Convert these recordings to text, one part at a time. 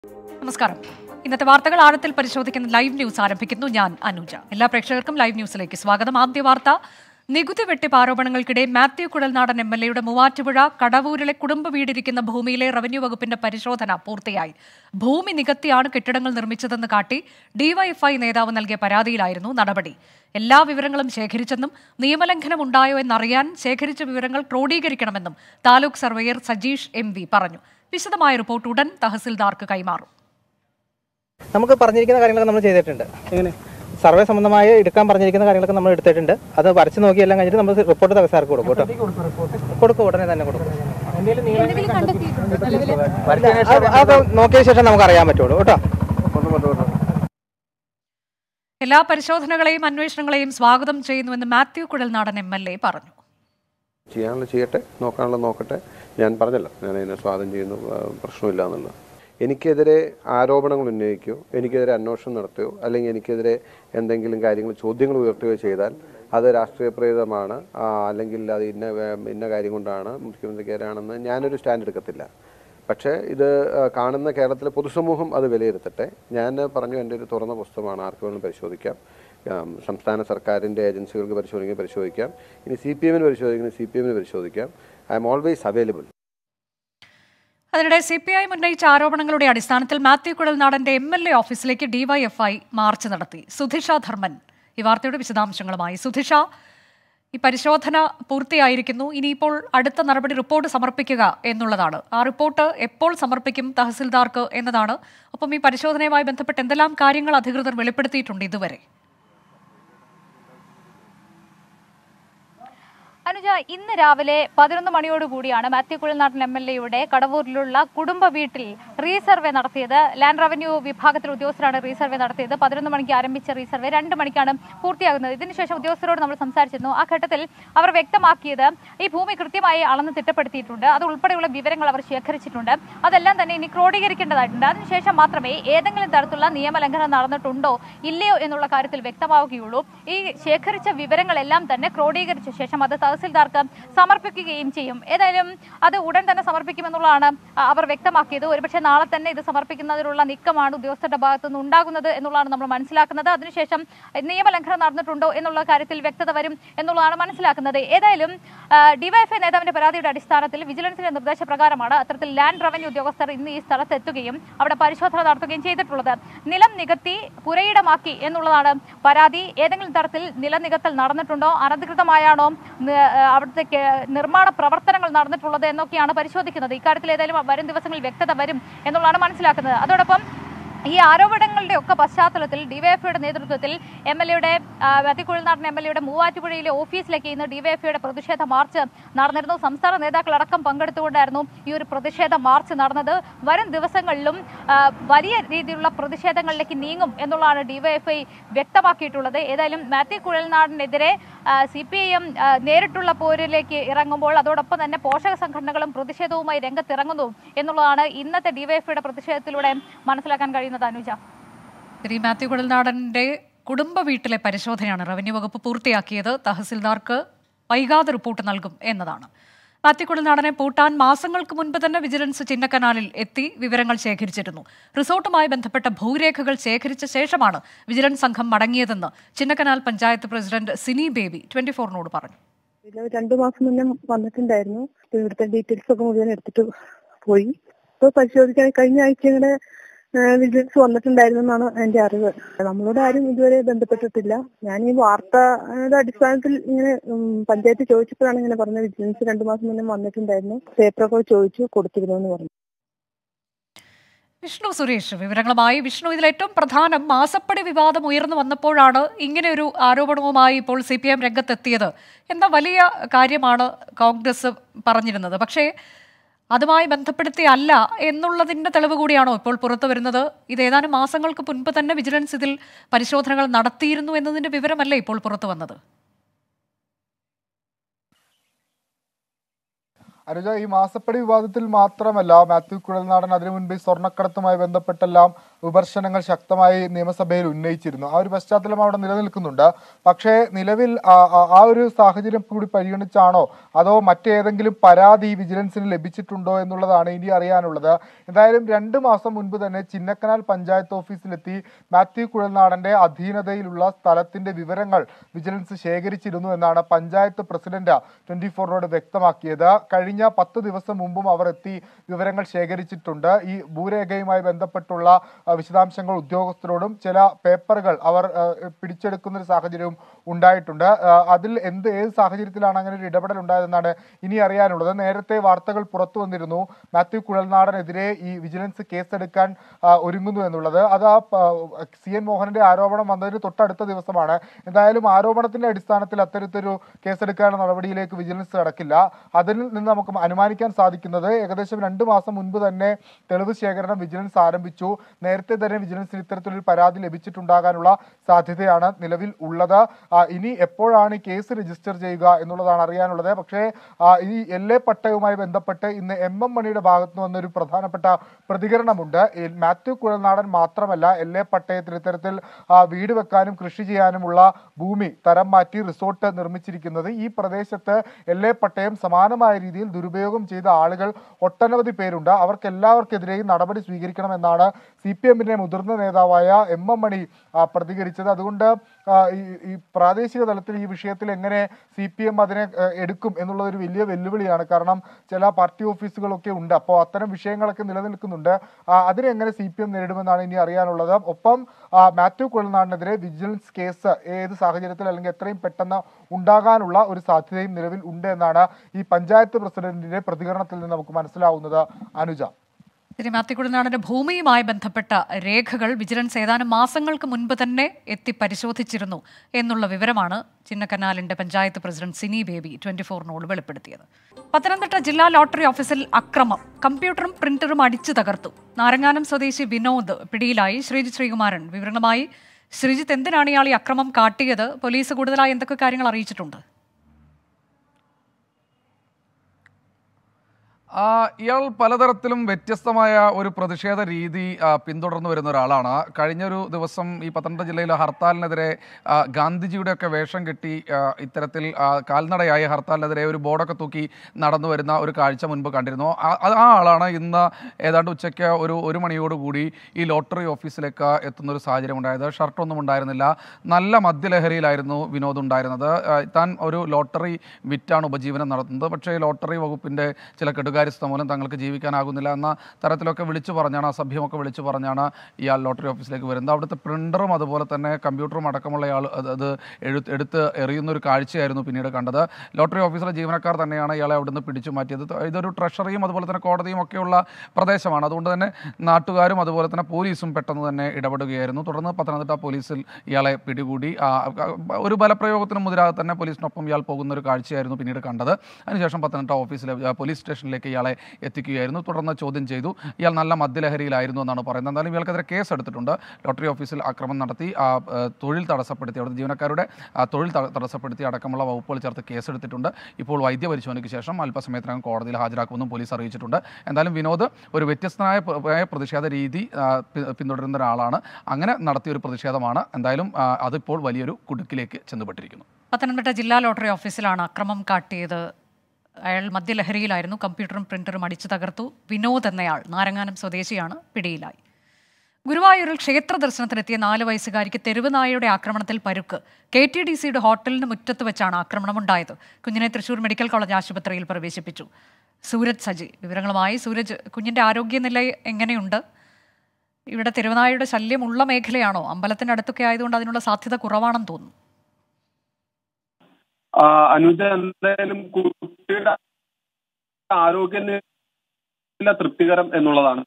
നമസ്കാരം ഇന്നത്തെ വാർത്തകൾ ആഴത്തിൽ പരിശോധിക്കുന്ന ലൈവ് ന്യൂസ് ആരംഭിക്കുന്നു ഞാൻ അനുജ എല്ലാ പ്രേക്ഷകർക്കും ലൈവ് ന്യൂസിലേക്ക് സ്വാഗതം ആദ്യ വാർത്ത നികുതി വെട്ടിപ്പ് ആരോപണങ്ങൾക്കിടെ മാത്യു കുഴൽനാടൻ എം എൽ എയുടെ മൂവാറ്റുപുഴ കടവൂരിലെ കുടുംബ വീടിരിക്കുന്ന ഭൂമിയിലെ റവന്യൂ വകുപ്പിന്റെ പരിശോധന പൂർത്തിയായി ഭൂമി നികത്തിയാണ് കെട്ടിടങ്ങൾ നിർമ്മിച്ചതെന്ന് കാട്ടി ഡിവൈഎഫ്ഐ നേതാവ് നൽകിയ പരാതിയിലായിരുന്നു നടപടി എല്ലാ വിവരങ്ങളും ശേഖരിച്ചെന്നും നിയമലംഘനം ഉണ്ടായോ എന്നറിയാൻ ശേഖരിച്ച വിവരങ്ങൾ ക്രോഡീകരിക്കണമെന്നും taluk surveyor Sajeesh M V പറഞ്ഞു വിശദമായ റിപ്പോർട്ട് ഉടൻ തഹസിൽദാർക്ക് കൈമാറും നമുക്ക് പറഞ്ഞിരിക്കുന്ന കാര്യങ്ങളൊക്കെ നമ്മൾ ചെയ്തിട്ടുണ്ട് എങ്ങനെ സർവേ സംബന്ധമായി എടുക്കാൻ പറഞ്ഞിരിക്കുന്ന കാര്യങ്ങളൊക്കെ നമ്മൾ എടുത്തിട്ടുണ്ട് അത് വരച്ച് നോക്കി എല്ലാം കഴിഞ്ഞിട്ട് നമ്മൾ റിപ്പോർട്ട് തഹസാർക്ക് കൊടുക്കും കേട്ടോ കൊടുക്കും ഉടനെ തന്നെ കൊടുക്കും അത് അത് നോക്കിയ ശേഷം നമുക്ക് അറിയാൻ പറ്റുള്ളൂ കേട്ടോ എല്ലാ പരിശോധനകളെയും അന്വേഷണങ്ങളെയും സ്വാഗതം ചെയ്യുന്നുവെന്ന് Mathew Kuzhalnadan M L A പറഞ്ഞു ചെയ്യാനുള്ള ചെയ്യട്ടെ നോക്കാനുള്ള നോക്കട്ടെ ഞാൻ പറഞ്ഞല്ലോ ഞാൻ അതിനെ സ്വാഗതം ചെയ്യുന്നു ആ, പ്രശ്നമില്ല എന്നുള്ളത് എനിക്കെതിരെ ആരോപണങ്ങൾ ഉന്നയിക്കുകയോ എനിക്കെതിരെ അന്വേഷണം നടത്തുകയോ അല്ലെങ്കിൽ എനിക്കെതിരെ എന്തെങ്കിലും കാര്യങ്ങൾ ചോദ്യങ്ങൾ ഉയർത്തുകയോ ചെയ്താൽ അത് രാഷ്ട്രീയ പ്രേരിതമാണ് ആ, അല്ലെങ്കിൽ അത് ഇന്ന വേ- ഇന്ന കാര്യം കൊണ്ടാണ് മുഖ്യമന്ത്രിക്കെതിരാണെന്ന് ഞാനൊരു സ്റ്റാൻഡ് എടുക്കത്തില്ല പക്ഷേ ഇത് ആ, കാണുന്ന കേരളത്തിലെ പൊതുസമൂഹം അത് വിലയിരുത്തട്ടെ ഞാൻ പറഞ്ഞു എൻ്റെ ഒരു തുറന്ന പുസ്തകമാണ് ആർക്ക് വേണമെങ്കിലും പരിശോധിക്കാം ആം, സംസ്ഥാന സർക്കാരിൻ്റെ ഏജൻസികൾക്ക് പരിശോധിക്കാൻ പരിശോധിക്കാം ഇനി സി പി എമ്മിന് പരിശോധിക്കുന്നത് സി പി എമ്മിന് പരിശോധിക്കാം ഐ എം ഓൾവേസ് അവൈലബിൾ അതിനിടെ സി പി ഐ ഉന്നയിച്ച ആരോപണങ്ങളുടെ അടിസ്ഥാനത്തിൽ മാത്യു കുഴൽനാടന്റെ എം എൽ എ ഓഫീസിലേക്ക് ഡിവൈഎഫ്ഐ മാർച്ച് നടത്തി സുധിഷ ധർമ്മൻ ഈ വാർത്തയുടെ വിശദാംശങ്ങളുമായി സുധിഷ ഈ പരിശോധന പൂർത്തിയായിരിക്കുന്നു ഇനിയിപ്പോൾ അടുത്ത നടപടി റിപ്പോർട്ട് സമർപ്പിക്കുക എന്നുള്ളതാണ് ആ റിപ്പോർട്ട് എപ്പോൾ സമർപ്പിക്കും തഹസിൽദാർക്ക് എന്നതാണ് ഒപ്പം ഈ പരിശോധനയുമായി ബന്ധപ്പെട്ട് എന്തെല്ലാം കാര്യങ്ങൾ അധികൃതർ വെളിപ്പെടുത്തിയിട്ടുണ്ട് ഇതുവരെ അനുജ ഇന്ന് രാവിലെ പതിനൊന്ന് മണിയോടുകൂടിയാണ് മാത്യു കുഴൽനാടൻ എം എൽ എയുടെ കടവൂരിലുള്ള കുടുംബ വീട്ടിൽ റീസർവേ നടത്തിയത് ലാൻഡ് റവന്യൂ വിഭാഗത്തിലെ ഉദ്യോഗസ്ഥരാണ് റീസർവേ നടത്തിയത് പതിനൊന്ന് മണിക്ക് ആരംഭിച്ച റീസർവേ രണ്ട് മണിക്കാണ് പൂർത്തിയാകുന്നത് ഇതിനുശേഷം ഉദ്യോഗസ്ഥരോട് നമ്മൾ സംസാരിച്ചിരുന്നു ആ ഘട്ടത്തിൽ അവർ വ്യക്തമാക്കിയത് ഈ ഭൂമി കൃത്യമായി അളന്ന് തിട്ടപ്പെടുത്തിയിട്ടുണ്ട് അത് ഉൾപ്പെടെയുള്ള വിവരങ്ങൾ അവർ ശേഖരിച്ചിട്ടുണ്ട് അതെല്ലാം തന്നെ ഇനി ക്രോഡീകരിക്കേണ്ടതായിട്ടുണ്ട് അതിനുശേഷം മാത്രമേ ഏതെങ്കിലും തരത്തിലുള്ള നിയമലംഘനം നടന്നിട്ടുണ്ടോ ഇല്ലയോ എന്നുള്ള കാര്യത്തിൽ വ്യക്തമാവുകയുള്ളൂ ഈ ശേഖരിച്ച വിവരങ്ങളെല്ലാം തന്നെ ക്രോഡീകരിച്ച ശേഷം അത് തഹസിൽദാർക്ക് സമർപ്പിക്കുകയും ചെയ്യും ഏതായാലും അത് ഉടൻ തന്നെ സമർപ്പിക്കുമെന്നുള്ളതാണ് ആ, അവർ വ്യക്തമാക്കിയത് ഒരുപക്ഷെ നാളെ തന്നെ ഇത് സമർപ്പിക്കുന്നതിനുള്ള നീക്കമാണ് ഉദ്യോഗസ്ഥരുടെ ഭാഗത്തു നിന്ന് ഉണ്ടാകുന്നത് എന്നുള്ളതാണ് നമ്മൾ മനസ്സിലാക്കുന്നത് അതിനുശേഷം നിയമലംഘനം നടന്നിട്ടുണ്ടോ എന്നുള്ള കാര്യത്തിൽ വ്യക്തത വരും എന്നുള്ളതാണ് മനസ്സിലാക്കുന്നത് ഏതായാലും ഡിവൈഎഫ്ഐ നേതാവിന്റെ പരാതിയുടെ അടിസ്ഥാനത്തിൽ വിജിലൻസിന്റെ നിർദ്ദേശപ്രകാരമാണ് അത്തരത്തിൽ ലാൻഡ് റവന്യൂ ഉദ്യോഗസ്ഥർ ഇന്ന് ഈ സ്ഥലത്ത് എത്തുകയും അവിടെ പരിശോധന നടത്തുകയും ചെയ്തിട്ടുള്ളത് നിലം നികത്തി പുരയിടമാക്കി എന്നുള്ളതാണ് പരാതി ഏതെങ്കിലും തരത്തിൽ നിലം നികത്തൽ നടന്നിട്ടുണ്ടോ അനധികൃതമായാണോ ന- ആ, അവിടുത്തെ കെ- നിർമ്മാണ പ്രവർത്തനങ്ങൾ നടന്നിട്ടുള്ളത് എന്നൊക്കെയാണ് പരിശോധിക്കുന്നത് ഇക്കാര്യത്തിൽ ഏതായാലും വരും ദിവസങ്ങളിൽ വ്യക്തത വരും എന്നുള്ളതാണ് മനസ്സിലാക്കുന്നത് അതോടൊപ്പം ഈ ആരോപണങ്ങളുടെ ഒക്കെ പശ്ചാത്തലത്തിൽ ഡിവൈഎഫ്ഐയുടെ നേതൃത്വത്തിൽ എം എൽ എയുടെ വത്തിക്കുഴൽനാടൻ എം എൽ എയുടെ മൂവാറ്റുപുഴയിലെ ഓഫീസിലേക്ക് ഇന്ന് ഡിവൈഎഫ്ഐയുടെ പ്രതിഷേധ മാർച്ച് നടന്നിരുന്നു സംസ്ഥാന നേതാക്കളടക്കം പങ്കെടുത്തുകൊണ്ടായിരുന്നു ഈ ഒരു പ്രതിഷേധ മാർച്ച് നടന്നത് വരും ദിവസങ്ങളിലും ആ, വലിയ രീതിയിലുള്ള പ്രതിഷേധങ്ങളിലേക്ക് നീങ്ങും എന്നുള്ളതാണ് ഡിവൈഎഫ്ഐ വ്യക്തമാക്കിയിട്ടുള്ളത് ഏതായാലും മാത്യു കുഴൽനാടിനെതിരെ സി പി ഐ എം നേരിട്ടുള്ള പോരിലേക്ക് ഇറങ്ങുമ്പോൾ അതോടൊപ്പം തന്നെ പോഷക സംഘടനകളും പ്രതിഷേധവുമായി രംഗത്തിറങ്ങുന്നു എന്നുള്ളതാണ് ഇന്നത്തെ ഡിവൈഎഫ്ഐയുടെ പ്രതിഷേധത്തിലൂടെ മനസ്സിലാക്കാൻ കഴിയുന്നത് അനുജ ശ്രീ മാത്യു കുഴൽനാടന്റെ കുടുംബ വീട്ടിലെ പരിശോധനയാണ് റവന്യൂ വകുപ്പ് പൂർത്തിയാക്കിയത് തഹസിൽദാർക്ക് വൈകാതെ റിപ്പോർട്ട് നൽകും എന്നതാണ് മാത്യു കുഴൽനാടനെ പൂട്ടാൻ മാസങ്ങൾക്ക് മുൻപ് തന്നെ വിജിലൻസ് ചിന്നക്കനാലിൽ എത്തി വിവരങ്ങൾ ശേഖരിച്ചിരുന്നു റിസോർട്ടുമായി ബന്ധപ്പെട്ട ഭൂരേഖകൾ ശേഖരിച്ച ശേഷമാണ് വിജിലൻസ് സംഘം മടങ്ങിയതെന്ന് ചിന്നക്കനാൽ പഞ്ചായത്ത് പ്രസിഡന്റ് സിനി ബേബി ട്വന്റി ഫോറിനോട് പറഞ്ഞു ഇതില് രണ്ടു മാസം മുന്നേ വന്നിട്ടുണ്ടായിരുന്നു ഇപ്പൊ ഇവിടുത്തെ ഡീറ്റെയിൽസ് ഒക്കെ മുഴുവൻ എടുത്തിട്ട് പോയി ഇപ്പൊ പരിശോധിക്കാൻ കഴിഞ്ഞ ആഴ്ച ഇങ്ങനെ വിജിലൻസ് വന്നിട്ടുണ്ടായിരുന്നു എന്നാണ് എന്റെ അറിവ് നമ്മളോട് ആരും ഇതുവരെ ബന്ധപ്പെട്ടിട്ടില്ല ഞാൻ ഈ വാർത്തയുടെ അടിസ്ഥാനത്തിൽ ഇങ്ങനെ ഉം, പഞ്ചായത്ത് ചോദിച്ചപ്പോഴാണ് ഇങ്ങനെ പറഞ്ഞത് വിജിലൻസ് രണ്ടു മാസം മുന്നേ വന്നിട്ടുണ്ടായിരുന്നു പേപ്പറൊക്കെ ചോദിച്ചു കൊടുത്തിരുന്നു എന്ന് പറഞ്ഞു വിഷ്ണു സുരേഷ് വിവരങ്ങളുമായി വിഷ്ണു ഇതിൽ ഏറ്റവും പ്രധാനം മാസപ്പടി വിവാദം ഉയർന്നു വന്നപ്പോഴാണ് ഇങ്ങനെ ഒരു ആരോപണവുമായി ഇപ്പോൾ സി പി എം രംഗത്തെത്തിയത് എന്ന വലിയ കാര്യമാണ് കോൺഗ്രസ് പറഞ്ഞിരുന്നത് പക്ഷേ അതുമായി ബന്ധപ്പെടുത്തി അല്ല എന്നുള്ളതിന്റെ തെളിവ് കൂടിയാണോ ഇപ്പോൾ പുറത്തു വരുന്നത് ഇത് ഏതാനും മാസങ്ങൾക്ക് മുൻപ് തന്നെ വിജിലൻസ് ഇതിൽ പരിശോധനകൾ നടത്തിയിരുന്നു എന്നതിന്റെ വിവരമല്ലേ ഇപ്പോൾ പുറത്തു വന്നത് അനുജ ഈ മാസപ്പടി വിവാദത്തിൽ മാത്രമല്ല മാത്യു കുഴൽനാടൻ അതിനു മുൻപ് ഈ സ്വർണ്ണക്കടത്തുമായി ബന്ധപ്പെട്ടെല്ലാം വിമർശനങ്ങൾ ശക്തമായി നിയമസഭയിൽ ഉന്നയിച്ചിരുന്നു ആ ഒരു പശ്ചാത്തലം അവിടെ നിലനിൽക്കുന്നുണ്ട് പക്ഷേ നിലവിൽ ആ- ആ- ആ ഒരു സാഹചര്യം കൂടി പരിഗണിച്ചാണോ അതോ മറ്റേതെങ്കിലും പരാതി വിജിലൻസിന് ലഭിച്ചിട്ടുണ്ടോ എന്നുള്ളതാണ് ഇനി അറിയാനുള്ളത് എന്തായാലും രണ്ട് മാസം മുൻപ് തന്നെ ചിന്നക്കനാൽ പഞ്ചായത്ത് ഓഫീസിലെത്തി മാത്യു കുഴൽനാടന്റെ അധീനതയിലുള്ള സ്ഥലത്തിന്റെ വിവരങ്ങൾ വിജിലൻസ് ശേഖരിച്ചിരുന്നു എന്നാണ് പഞ്ചായത്ത് പ്രസിഡന്റ് ട്വന്റി ഫോറിനോട് വ്യക്തമാക്കിയത് കഴിഞ്ഞ പത്ത് ദിവസം മുമ്പും അവർ എത്തി വിവരങ്ങൾ ശേഖരിച്ചിട്ടുണ്ട് ഈ ഭൂരേഖയുമായി ബന്ധപ്പെട്ടുള്ള ആ, വിശദാംശങ്ങൾ ഉദ്യോഗസ്ഥരോടും ചില പേപ്പറുകൾ അവർ ആ, പിടിച്ചെടുക്കുന്ന ഒരു സാഹചര്യവും ഉണ്ടായിട്ടുണ്ട് ആ, അതിൽ എന്ത് ഏത് സാഹചര്യത്തിലാണ് അങ്ങനെ ഒരു ഇടപെടൽ ഉണ്ടായതെന്നാണ് ഇനി അറിയാനുള്ളത് നേരത്തെ വാർത്തകൾ പുറത്തു വന്നിരുന്നു മാത്യു കുഴൽനാടനെതിരെ ഈ വിജിലൻസ് കേസെടുക്കാൻ ആ, ഒരുങ്ങുന്നു എന്നുള്ളത് അത് ആ പ- സി എൻ മോഹനന്റെ ആരോപണം വന്നതിന് തൊട്ടടുത്ത ദിവസമാണ് എന്തായാലും ആരോപണത്തിന്റെ അടിസ്ഥാനത്തിൽ അത്തരത്തൊരു കേസെടുക്കാനുള്ള നടപടിയിലേക്ക് വിജിലൻസ് കടക്കില്ല അതിൽ നിന്ന് നമുക്ക് അനുമാനിക്കാൻ സാധിക്കുന്നത് ഏകദേശം രണ്ട് മാസം മുൻപ് തന്നെ തെളിവ് ശേഖരണം വിജിലൻസ് ആരംഭിച്ചു നേരത്തെ തന്നെ വിജിലൻസിന് ഇത്തരത്തിലൊരു പരാതി ലഭിച്ചിട്ടുണ്ടാകാനുള്ള സാധ്യതയാണ് നിലവിൽ ഉള്ളത് ആ, ഇനി എപ്പോഴാണ് ഈ കേസ് രജിസ്റ്റർ ചെയ്യുക എന്നുള്ളതാണ് അറിയാനുള്ളത് പക്ഷേ ആ, ഈ എൽ എ പട്ടയവുമായി ബന്ധപ്പെട്ട് ഇന്ന് എം എം മണിയുടെ ഭാഗത്ത് നിന്ന് വന്നൊരു പ്രധാനപ്പെട്ട പ്രതികരണമുണ്ട് ഈ മാത്യു കുഴൽനാടൻ മാത്രമല്ല എൽ എ പട്ടയത്തിൽ ഇത്തരത്തിൽ ആ, വീട് വെക്കാനും കൃഷി ചെയ്യാനുമുള്ള ഭൂമി തരം മാറ്റി റിസോർട്ട് നിർമ്മിച്ചിരിക്കുന്നത് ഈ പ്രദേശത്ത് എൽ എ പട്ടയം സമാനമായ രീതിയിൽ ദുരുപയോഗം ചെയ്ത ആളുകൾ ഒട്ടനവധി പേരുണ്ട് അവർക്ക് എല്ലാവർക്കെതിരെയും നടപടി സ്വീകരിക്കണമെന്നാണ് സി പി എമ്മിന്റെ മുതിർന്ന നേതാവായ എം എം മണി ആ, പ്രതികരിച്ചത് അതുകൊണ്ട് ആ, ഈ ഈ പ്രാദേശിക തലത്തിൽ ഈ വിഷയത്തിൽ എങ്ങനെ സി പി എം അതിനെ ആ, എടുക്കും എന്നുള്ളത് ഒരു വലിയ വെല്ലുവിളിയാണ് കാരണം ചില പാർട്ടി ഓഫീസുകളൊക്കെ ഉണ്ട് അപ്പോൾ അത്തരം വിഷയങ്ങളൊക്കെ നിലനിൽക്കുന്നുണ്ട് ആ, അതിനെ എങ്ങനെ സി പി എം നേരിടുമെന്നാണ് ഇനി അറിയാനുള്ളത് ഒപ്പം ആ, മാത്യു കുഴൽനാടിനെതിരെ വിജിലൻസ് കേസ് ഏത് സാഹചര്യത്തിൽ അല്ലെങ്കിൽ എത്രയും പെട്ടെന്ന് ഉണ്ടാകാനുള്ള ഒരു സാധ്യതയും നിലവിൽ ഉണ്ട് എന്നാണ് ഈ പഞ്ചായത്ത് പ്രസിഡന്റിന്റെ പ്രതികരണത്തിൽ നിന്ന് നമുക്ക് മനസ്സിലാവുന്നത് അനുജ ശ്രീ മാത്യു കുഴൽനാടന്റെ ഭൂമിയുമായി ബന്ധപ്പെട്ട രേഖകൾ വിജിലൻസ് ഏതാനും മാസങ്ങൾക്ക് മുൻപ് തന്നെ എത്തി പരിശോധിച്ചിരുന്നു എന്നുള്ള വിവരമാണ് ചിന്നക്കനാലിന്റെ പഞ്ചായത്ത് പ്രസിഡന്റ് സിനി ബേബി ട്വന്റി ഫോറിനോട് വെളിപ്പെടുത്തിയത് പത്തനംതിട്ട ജില്ലാ ലോട്ടറി ഓഫീസിൽ അക്രമം കമ്പ്യൂട്ടറും പ്രിന്ററും അടിച്ചു തകർത്തു നാരങ്ങാനം സ്വദേശി വിനോദ് പിടിയിലായി ശ്രീജിത്ത് ശ്രീകുമാരൻ വിവരണമായി ശ്രീജിത്ത് എന്തിനാണ് ഇയാൾ ഈ അക്രമം കാട്ടിയത് പോലീസ് കൂടുതലായി എന്തൊക്കെ കാര്യങ്ങൾ അറിയിച്ചിട്ടുണ്ട് ആ, ഇയാൾ പലതരത്തിലും വ്യത്യസ്തമായ ഒരു പ്രതിഷേധ രീതി ആ, പിന്തുടർന്നു വരുന്ന ഒരാളാണ് കഴിഞ്ഞൊരു ദിവസം ഈ പത്തനംതിട്ട ജില്ലയിലെ ഹർത്താലിനെതിരെ ആ, ഗാന്ധിജിയുടെ ഒക്കെ വേഷം കെട്ടി ആ, ഇത്തരത്തിൽ ആ, കാൽനടയായി ഹർത്താലിനെതിരെ ഒരു ബോർഡൊക്കെ തൂക്കി നടന്നു വരുന്ന ഒരു കാഴ്ച മുൻപ് കണ്ടിരുന്നു ആ ആ- ആ ആളാണ് ഇന്ന് ഏതാണ്ട് ഉച്ചയ്ക്ക് ഒരു ഒരു മണിയോടുകൂടി ഈ ലോട്ടറി ഓഫീസിലേക്ക് എത്തുന്ന ഒരു സാഹചര്യം ഉണ്ടായത് ഷർട്ടൊന്നും ഉണ്ടായിരുന്നില്ല നല്ല മദ്യലഹരിയിലായിരുന്നു വിനോദ് ഉണ്ടായിരുന്നത് ആ, താൻ ഒരു ലോട്ടറി വിറ്റാണ് ഉപജീവനം നടത്തുന്നത് പക്ഷേ ലോട്ടറി വകുപ്പിൻ്റെ ചില കെടുകാര്യസ്ഥ മൂലം തങ്ങൾക്ക് ജീവിക്കാനാകുന്നില്ല എന്ന തരത്തിലൊക്കെ വിളിച്ചു പറഞ്ഞാണ് അസഭ്യമൊക്കെ വിളിച്ചു പറഞ്ഞാണ് ഇയാൾ ലോട്ടറി ഓഫീസിലേക്ക് വരുന്നത് അവിടുത്തെ പ്രിൻ്ററും അതുപോലെ തന്നെ കമ്പ്യൂട്ടറും അടക്കമുള്ള ഇയാൾ അത് അത് എഴുത്ത് എടുത്ത് എറിയുന്ന ഒരു കാഴ്ചയായിരുന്നു പിന്നീട് കണ്ടത് ലോട്ടറി ഓഫീസിലെ ജീവനക്കാർ തന്നെയാണ് ഇയാളെ അവിടുന്ന് പിടിച്ചു മാറ്റിയത് ഇതൊരു ട്രഷറിയും അതുപോലെ തന്നെ കോടതിയും ഒക്കെയുള്ള പ്രദേശമാണ് അതുകൊണ്ട് തന്നെ നാട്ടുകാരും അതുപോലെ തന്നെ പോലീസും പെട്ടെന്ന് തന്നെ ഇടപെടുകയായിരുന്നു തുടർന്ന് പത്തനംതിട്ട പോലീസിൽ ഇയാളെ പിടികൂടി ആ, ഒരു ബലപ്രയോഗത്തിന് മുതിരാതെ തന്നെ പോലീസിനൊപ്പം ഇയാൾ പോകുന്ന ഒരു കാഴ്ചയായിരുന്നു പിന്നീട് കണ്ടത് അതിനുശേഷം പത്തനംതിട്ട ഓഫീസിലെ ആ, പോലീസ് സ്റ്റേഷനിലേക്ക് ഇയാളെ എത്തിക്കുകയായിരുന്നു തുടർന്ന് ചോദ്യം ചെയ്തു ഇയാൾ നല്ല മദ്യലഹരിയിലായിരുന്നു എന്നാണ് പറയുന്നത് എന്തായാലും ഇയാൾക്കെതിരെ കേസ് എടുത്തിട്ടുണ്ട് ലോട്ടറി ഓഫീസിൽ ആക്രമണം നടത്തി ആ, ആ, തൊഴിൽ തടസ്സപ്പെടുത്തി അവിടുത്തെ ജീവനക്കാരുടെ ആ, തൊഴിൽ ത- തടസ്സപ്പെടുത്തി അടക്കമുള്ള വകുപ്പുകൾ ചേർത്ത് കേസെടുത്തിട്ടുണ്ട് ഇപ്പോൾ വൈദ്യ പരിശോധനയ്ക്ക് ശേഷം അല്പസമയത്തിനകം കോടതിയിൽ ഹാജരാക്കുമെന്നും പോലീസ് അറിയിച്ചിട്ടുണ്ട് എന്തായാലും വിനോദ് ഒരു വ്യത്യസ്തനായ പ- ആയ പ്രതിഷേധ രീതി ആ, പി- പിന്തുടരുന്ന ഒരാളാണ് അങ്ങനെ നടത്തിയ ഒരു പ്രതിഷേധമാണ് എന്തായാലും ആ, അതിപ്പോൾ വലിയൊരു കുടുക്കിലേക്ക് ചെന്നുപെട്ടിരിക്കുന്നു പത്തനംതിട്ട ജില്ലാ ലോട്ടറി ഓഫീസിലാണ് അക്രമം കാട്ടിയത് അയാൾ മദ്യലഹരിയിലായിരുന്നു കമ്പ്യൂട്ടറും പ്രിന്ററും അടിച്ചു തകർത്തു വിനോദ് എന്നയാൾ നാരങ്ങാനം സ്വദേശിയാണ് പിടിയിലായി ഗുരുവായൂരിൽ ക്ഷേത്ര ദർശനത്തിനെത്തിയ നാല് വയസ്സുകാരിക്ക് തെരുവ് നായയുടെ ആക്രമണത്തിൽ പരുക്ക് കെ ടി ഡി സിയുടെ ഹോട്ടലിന് മുറ്റത്ത് വെച്ചാണ് ആക്രമണമുണ്ടായത് കുഞ്ഞിനെ തൃശൂർ മെഡിക്കൽ കോളേജ് ആശുപത്രിയിൽ പ്രവേശിപ്പിച്ചു സൂരജ് സജി വിവരങ്ങളുമായി സൂരജ് കുഞ്ഞിന്റെ ആരോഗ്യനില എങ്ങനെയുണ്ട് ഇവിടെ തെരുവുനായയുടെ ശല്യമുള്ള മേഖലയാണോ അമ്പലത്തിന്റെ അടുത്തൊക്കെ ആയതുകൊണ്ട് അതിനുള്ള സാധ്യത കുറവാണെന്ന് തോന്നുന്നു ആ, അനുജ എന്തായാലും കുട്ടിയുടെ ആരോഗ്യനില തൃപ്തികരം എന്നുള്ളതാണ്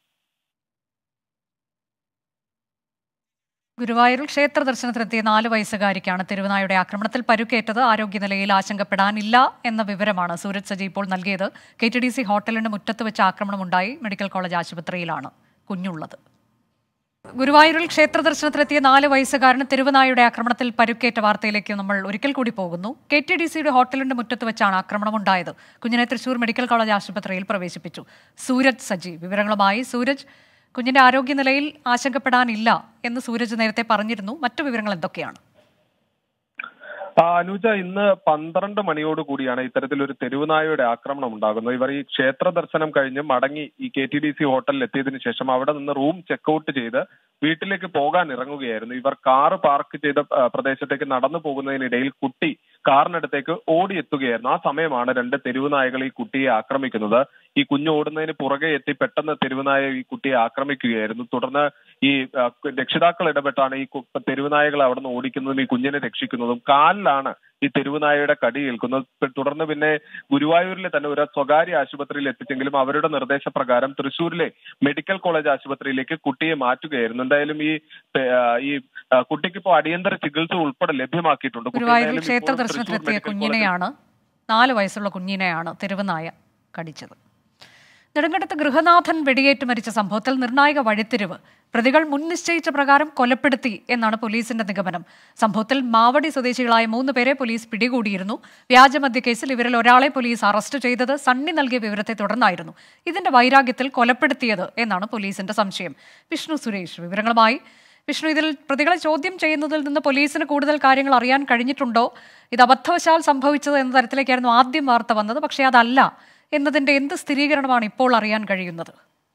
ഗുരുവായൂരിൽ ക്ഷേത്ര ദർശനത്തിനെത്തിയ നാല് വയസ്സുകാരിക്കാണ് തെരുവുനായുടെ ആക്രമണത്തിൽ പരുക്കേറ്റത് ആരോഗ്യനിലയിൽ ആശങ്കപ്പെടാനില്ല എന്ന വിവരമാണ് സൂരജ് സജി ഇപ്പോൾ നൽകിയത് കെ ടി ഡി സി ഹോട്ടലിന് മുറ്റത്ത് വെച്ച് ആക്രമണമുണ്ടായി മെഡിക്കൽ കോളേജ് ആശുപത്രിയിലാണ് കുഞ്ഞുള്ളത് ഗുരുവായൂരിൽ ക്ഷേത്ര ദർശനത്തിലെത്തിയ നാല് വയസ്സുകാരന് തെരുവുനായുടെ ആക്രമണത്തിൽ പരുക്കേറ്റ വാർത്തയിലേക്ക് നമ്മൾ ഒരിക്കൽ കൂടി പോകുന്നു കെ ടി ഡി സിയുടെ ഹോട്ടലിന്റെ മുറ്റത്ത് വെച്ചാണ് ആക്രമണമുണ്ടായത് കുഞ്ഞിനെ തൃശൂർ മെഡിക്കൽ കോളേജ് ആശുപത്രിയിൽ പ്രവേശിപ്പിച്ചു സൂരജ് സജി വിവരങ്ങളുമായി സൂരജ് കുഞ്ഞിന്റെ ആരോഗ്യനിലയിൽ ആശങ്കപ്പെടാനില്ല എന്ന് സൂരജ് നേരത്തെ പറഞ്ഞിരുന്നു മറ്റു വിവരങ്ങൾ എന്തൊക്കെയാണ് ആ, അനുജ ഇന്ന് പന്ത്രണ്ട് മണിയോട് കൂടിയാണ് ഇത്തരത്തിലൊരു തെരുവുനായയുടെ ആക്രമണം ഉണ്ടാകുന്നത് ഇവർ ഈ ക്ഷേത്ര ദർശനം കഴിഞ്ഞ് മടങ്ങി ഈ കെ ടി ഡി സി ഹോട്ടലിൽ എത്തിയതിനു ശേഷം അവിടെ നിന്ന് റൂം ചെക്കൗട്ട് ചെയ്ത് വീട്ടിലേക്ക് പോകാൻ ഇറങ്ങുകയായിരുന്നു ഇവർ കാറ് പാർക്ക് ചെയ്ത ആ, പ്രദേശത്തേക്ക് നടന്നു പോകുന്നതിനിടയിൽ കുട്ടി കാറിനടുത്തേക്ക് ഓടിയെത്തുകയായിരുന്നു ആ സമയമാണ് രണ്ട് തെരുവുനായകൾ ഈ കുട്ടിയെ ആക്രമിക്കുന്നത് ഈ കുഞ്ഞ് ഓടുന്നതിന് പുറകെ എത്തി പെട്ടെന്ന് തെരുവുനായ ഈ കുട്ടിയെ ആക്രമിക്കുകയായിരുന്നു തുടർന്ന് ഈ ആ, രക്ഷിതാക്കൾ ഇടപെട്ടാണ് ഈ കു- തെരുവുനായകൾ അവിടെ നിന്ന് ഓടിക്കുന്നതും ഈ കുഞ്ഞിനെ രക്ഷിക്കുന്നതും കാലിലാണ് ഈ തെരുവുനായയുടെ കടി ഏൽക്കുന്നത് പി- തുടർന്ന് പിന്നെ ഗുരുവായൂരിലെ തന്നെ ഒരു സ്വകാര്യ ആശുപത്രിയിൽ എത്തിച്ചെങ്കിലും അവരുടെ നിർദ്ദേശപ്രകാരം തൃശ്ശൂരിലെ മെഡിക്കൽ കോളേജ് ആശുപത്രിയിലേക്ക് കുട്ടിയെ മാറ്റുകയായിരുന്നു എന്തായാലും ഈ പെ- ആ, ഈ ആ, കുട്ടിക്ക് ഇപ്പോൾ അടിയന്തര ചികിത്സ ഉൾപ്പെടെ ലഭ്യമാക്കിയിട്ടുണ്ട് കുട്ടി ഗുരുവായൂരിൽ എന്തായാലും ക്ഷേത്ര ഇപ്പോൾ തൃശ്ശൂർ ദർശനത്തിലെത്തിയ മെഡിക്കൽ കോളേജിൽ കുഞ്ഞിനെയാണ് നാല് വയസ്സുള്ള കുഞ്ഞിനെയാണ് തെരുവുനായ കടിച്ചത് നെടുങ്കണ്ടത്ത് ഗൃഹനാഥൻ വെടിയേറ്റ് മരിച്ച സംഭവത്തിൽ നിർണായക വഴിത്തിരിവ് പ്രതികൾ മുൻ നിശ്ചയിച്ച പ്രകാരം കൊലപ്പെടുത്തി എന്നാണ് പോലീസിന്റെ നിഗമനം സംഭവത്തിൽ മാവടി സ്വദേശികളായ മൂന്ന് പേരെ പോലീസ് പിടികൂടിയിരുന്നു വ്യാജമദ്യ കേസിൽ ഇവരിൽ ഒരാളെ പോലീസ് അറസ്റ്റ് ചെയ്തത് സണ്ണി നൽകിയ വിവരത്തെ തുടർന്നായിരുന്നു ഇതിന്റെ വൈരാഗ്യത്തിൽ കൊലപ്പെടുത്തിയത് എന്നാണ് പോലീസിന്റെ സംശയം വിഷ്ണു സുരേഷ് വിവരങ്ങളുമായി വിഷ്ണു ഇതിൽ പ്രതികളെ ചോദ്യം ചെയ്യുന്നതിൽ നിന്ന് പോലീസിന് കൂടുതൽ കാര്യങ്ങൾ അറിയാൻ കഴിഞ്ഞിട്ടുണ്ടോ ഇത് അബദ്ധവശാൽ സംഭവിച്ചത് എന്ന തരത്തിലേക്കായിരുന്നു ആദ്യം വാർത്ത വന്നത് പക്ഷേ അതല്ല എന്നതിന്റെ എന്ത് സ്ഥിരീകരണമാണ് ഇപ്പോൾ അറിയാൻ കഴിയുന്നത്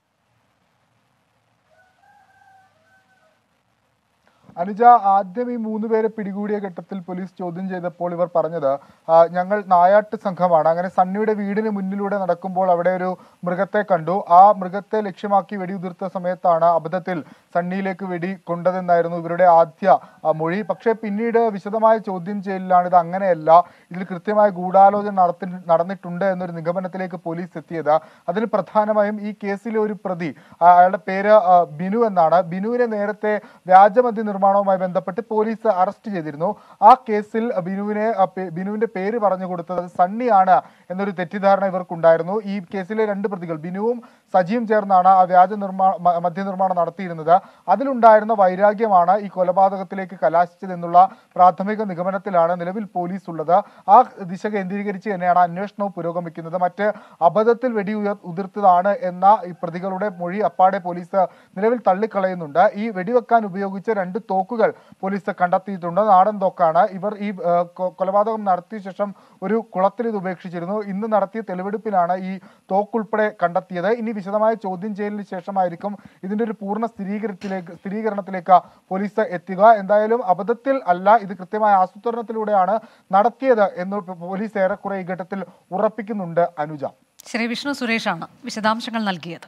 അനുജ ആദ്യം ഈ മൂന്ന് പേരെ പിടികൂടിയ ഘട്ടത്തിൽ പോലീസ് ചോദ്യം ചെയ്തപ്പോൾ ഇവർ പറഞ്ഞത് ആ, ഞങ്ങൾ നായാട്ട് സംഘമാണ് അങ്ങനെ സണ്ണിയുടെ വീടിന് മുന്നിലൂടെ നടക്കുമ്പോൾ അവിടെ ഒരു മൃഗത്തെ കണ്ടു ആ മൃഗത്തെ ലക്ഷ്യമാക്കി വെടിയുതിർത്ത സമയത്താണ് അബദ്ധത്തിൽ സണ്ണിയിലേക്ക് വെടി കൊണ്ടതെന്നായിരുന്നു ഇവരുടെ ആദ്യ ആ, മൊഴി പക്ഷേ പിന്നീട് വിശദമായ ചോദ്യം ചെയ്യലിലാണ് ഇത് അങ്ങനെയല്ല ഇതിൽ കൃത്യമായ ഗൂഢാലോചന നടത്തി നടന്നിട്ടുണ്ട് എന്നൊരു നിഗമനത്തിലേക്ക് പോലീസ് എത്തിയത് അതിന് പ്രധാനമായും ഈ കേസിലെ ഒരു പ്രതി ആ, അയാളുടെ പേര് ആ, ബിനു എന്നാണ് ബിനുവിനെ നേരത്തെ വ്യാജമദ്യ നിർമ്മാണവുമായി ബന്ധപ്പെട്ട് പോലീസ് അറസ്റ്റ് ചെയ്തിരുന്നു ആ കേസിൽ ബിനുവിനെ ആ, പേ- ബിനുവിന്റെ പേര് പറഞ്ഞു കൊടുത്തത് സണ്ണിയാണ് എന്നൊരു തെറ്റിദ്ധാരണ ഇവർക്കുണ്ടായിരുന്നു ഈ കേസിലെ രണ്ട് പ്രതികൾ ബിനുവും സജിയും ചേർന്നാണ് ആ വ്യാജ നിർമ്മാണ മ- മദ്യനിർമ്മാണം നടത്തിയിരുന്നത് അതിലുണ്ടായിരുന്ന വൈരാഗ്യമാണ് ഈ കൊലപാതകത്തിലേക്ക് കലാശിച്ചതെന്നുള്ള പ്രാഥമിക നിഗമനത്തിലാണ് നിലവിൽ പോലീസ് ഉള്ളത് ആ ദിശ കേന്ദ്രീകരിച്ച് തന്നെയാണ് അന്വേഷണവും പുരോഗമിക്കുന്നത് മറ്റ് അബദ്ധത്തിൽ വെടി ഉയർ- ഉതിർത്തതാണ് എന്ന ഈ പ്രതികളുടെ മൊഴി അപ്പാടെ പോലീസ് നിലവിൽ തള്ളിക്കളയുന്നുണ്ട് ഈ വെടിവെക്കാൻ ഉപയോഗിച്ച രണ്ട് തോക്കുകൾ പോലീസ് കണ്ടെത്തിയിട്ടുണ്ട് നാടൻ തോക്കാണ് ഇവർ ഈ ആ, കൊ- കൊലപാതകം നടത്തിയ ശേഷം ഒരു കുളത്തിൽ ഇത് ഉപേക്ഷിച്ചിരുന്നു ഇന്ന് നടത്തിയ തെളിവെടുപ്പിലാണ് ഈ തോക്കുൾപ്പെടെ കണ്ടെത്തിയത് ഇനി വിശദമായ ചോദ്യം ചെയ്യലിന് ശേഷമായിരിക്കും ഇതിന്റെ ഒരു പൂർണ്ണ സ്ഥിരീകരണത്തിലേക്ക് സ്ഥിരീകരണത്തിലേക്ക് പോലീസ് എത്തുക എന്തായാലും അബദ്ധത്തിൽ അല്ല ഇത് കൃത്യമായ ആസൂത്രണത്തിലൂടെയാണ് നടത്തിയത് എന്ന് പോലീസ് ഏറെക്കുറെ ഈ ഘട്ടത്തിൽ ഉറപ്പിക്കുന്നുണ്ട് അനുജ ശ്രീ വിഷ്ണു സുരേഷാണ് വിശദാംശങ്ങൾ നൽകിയത്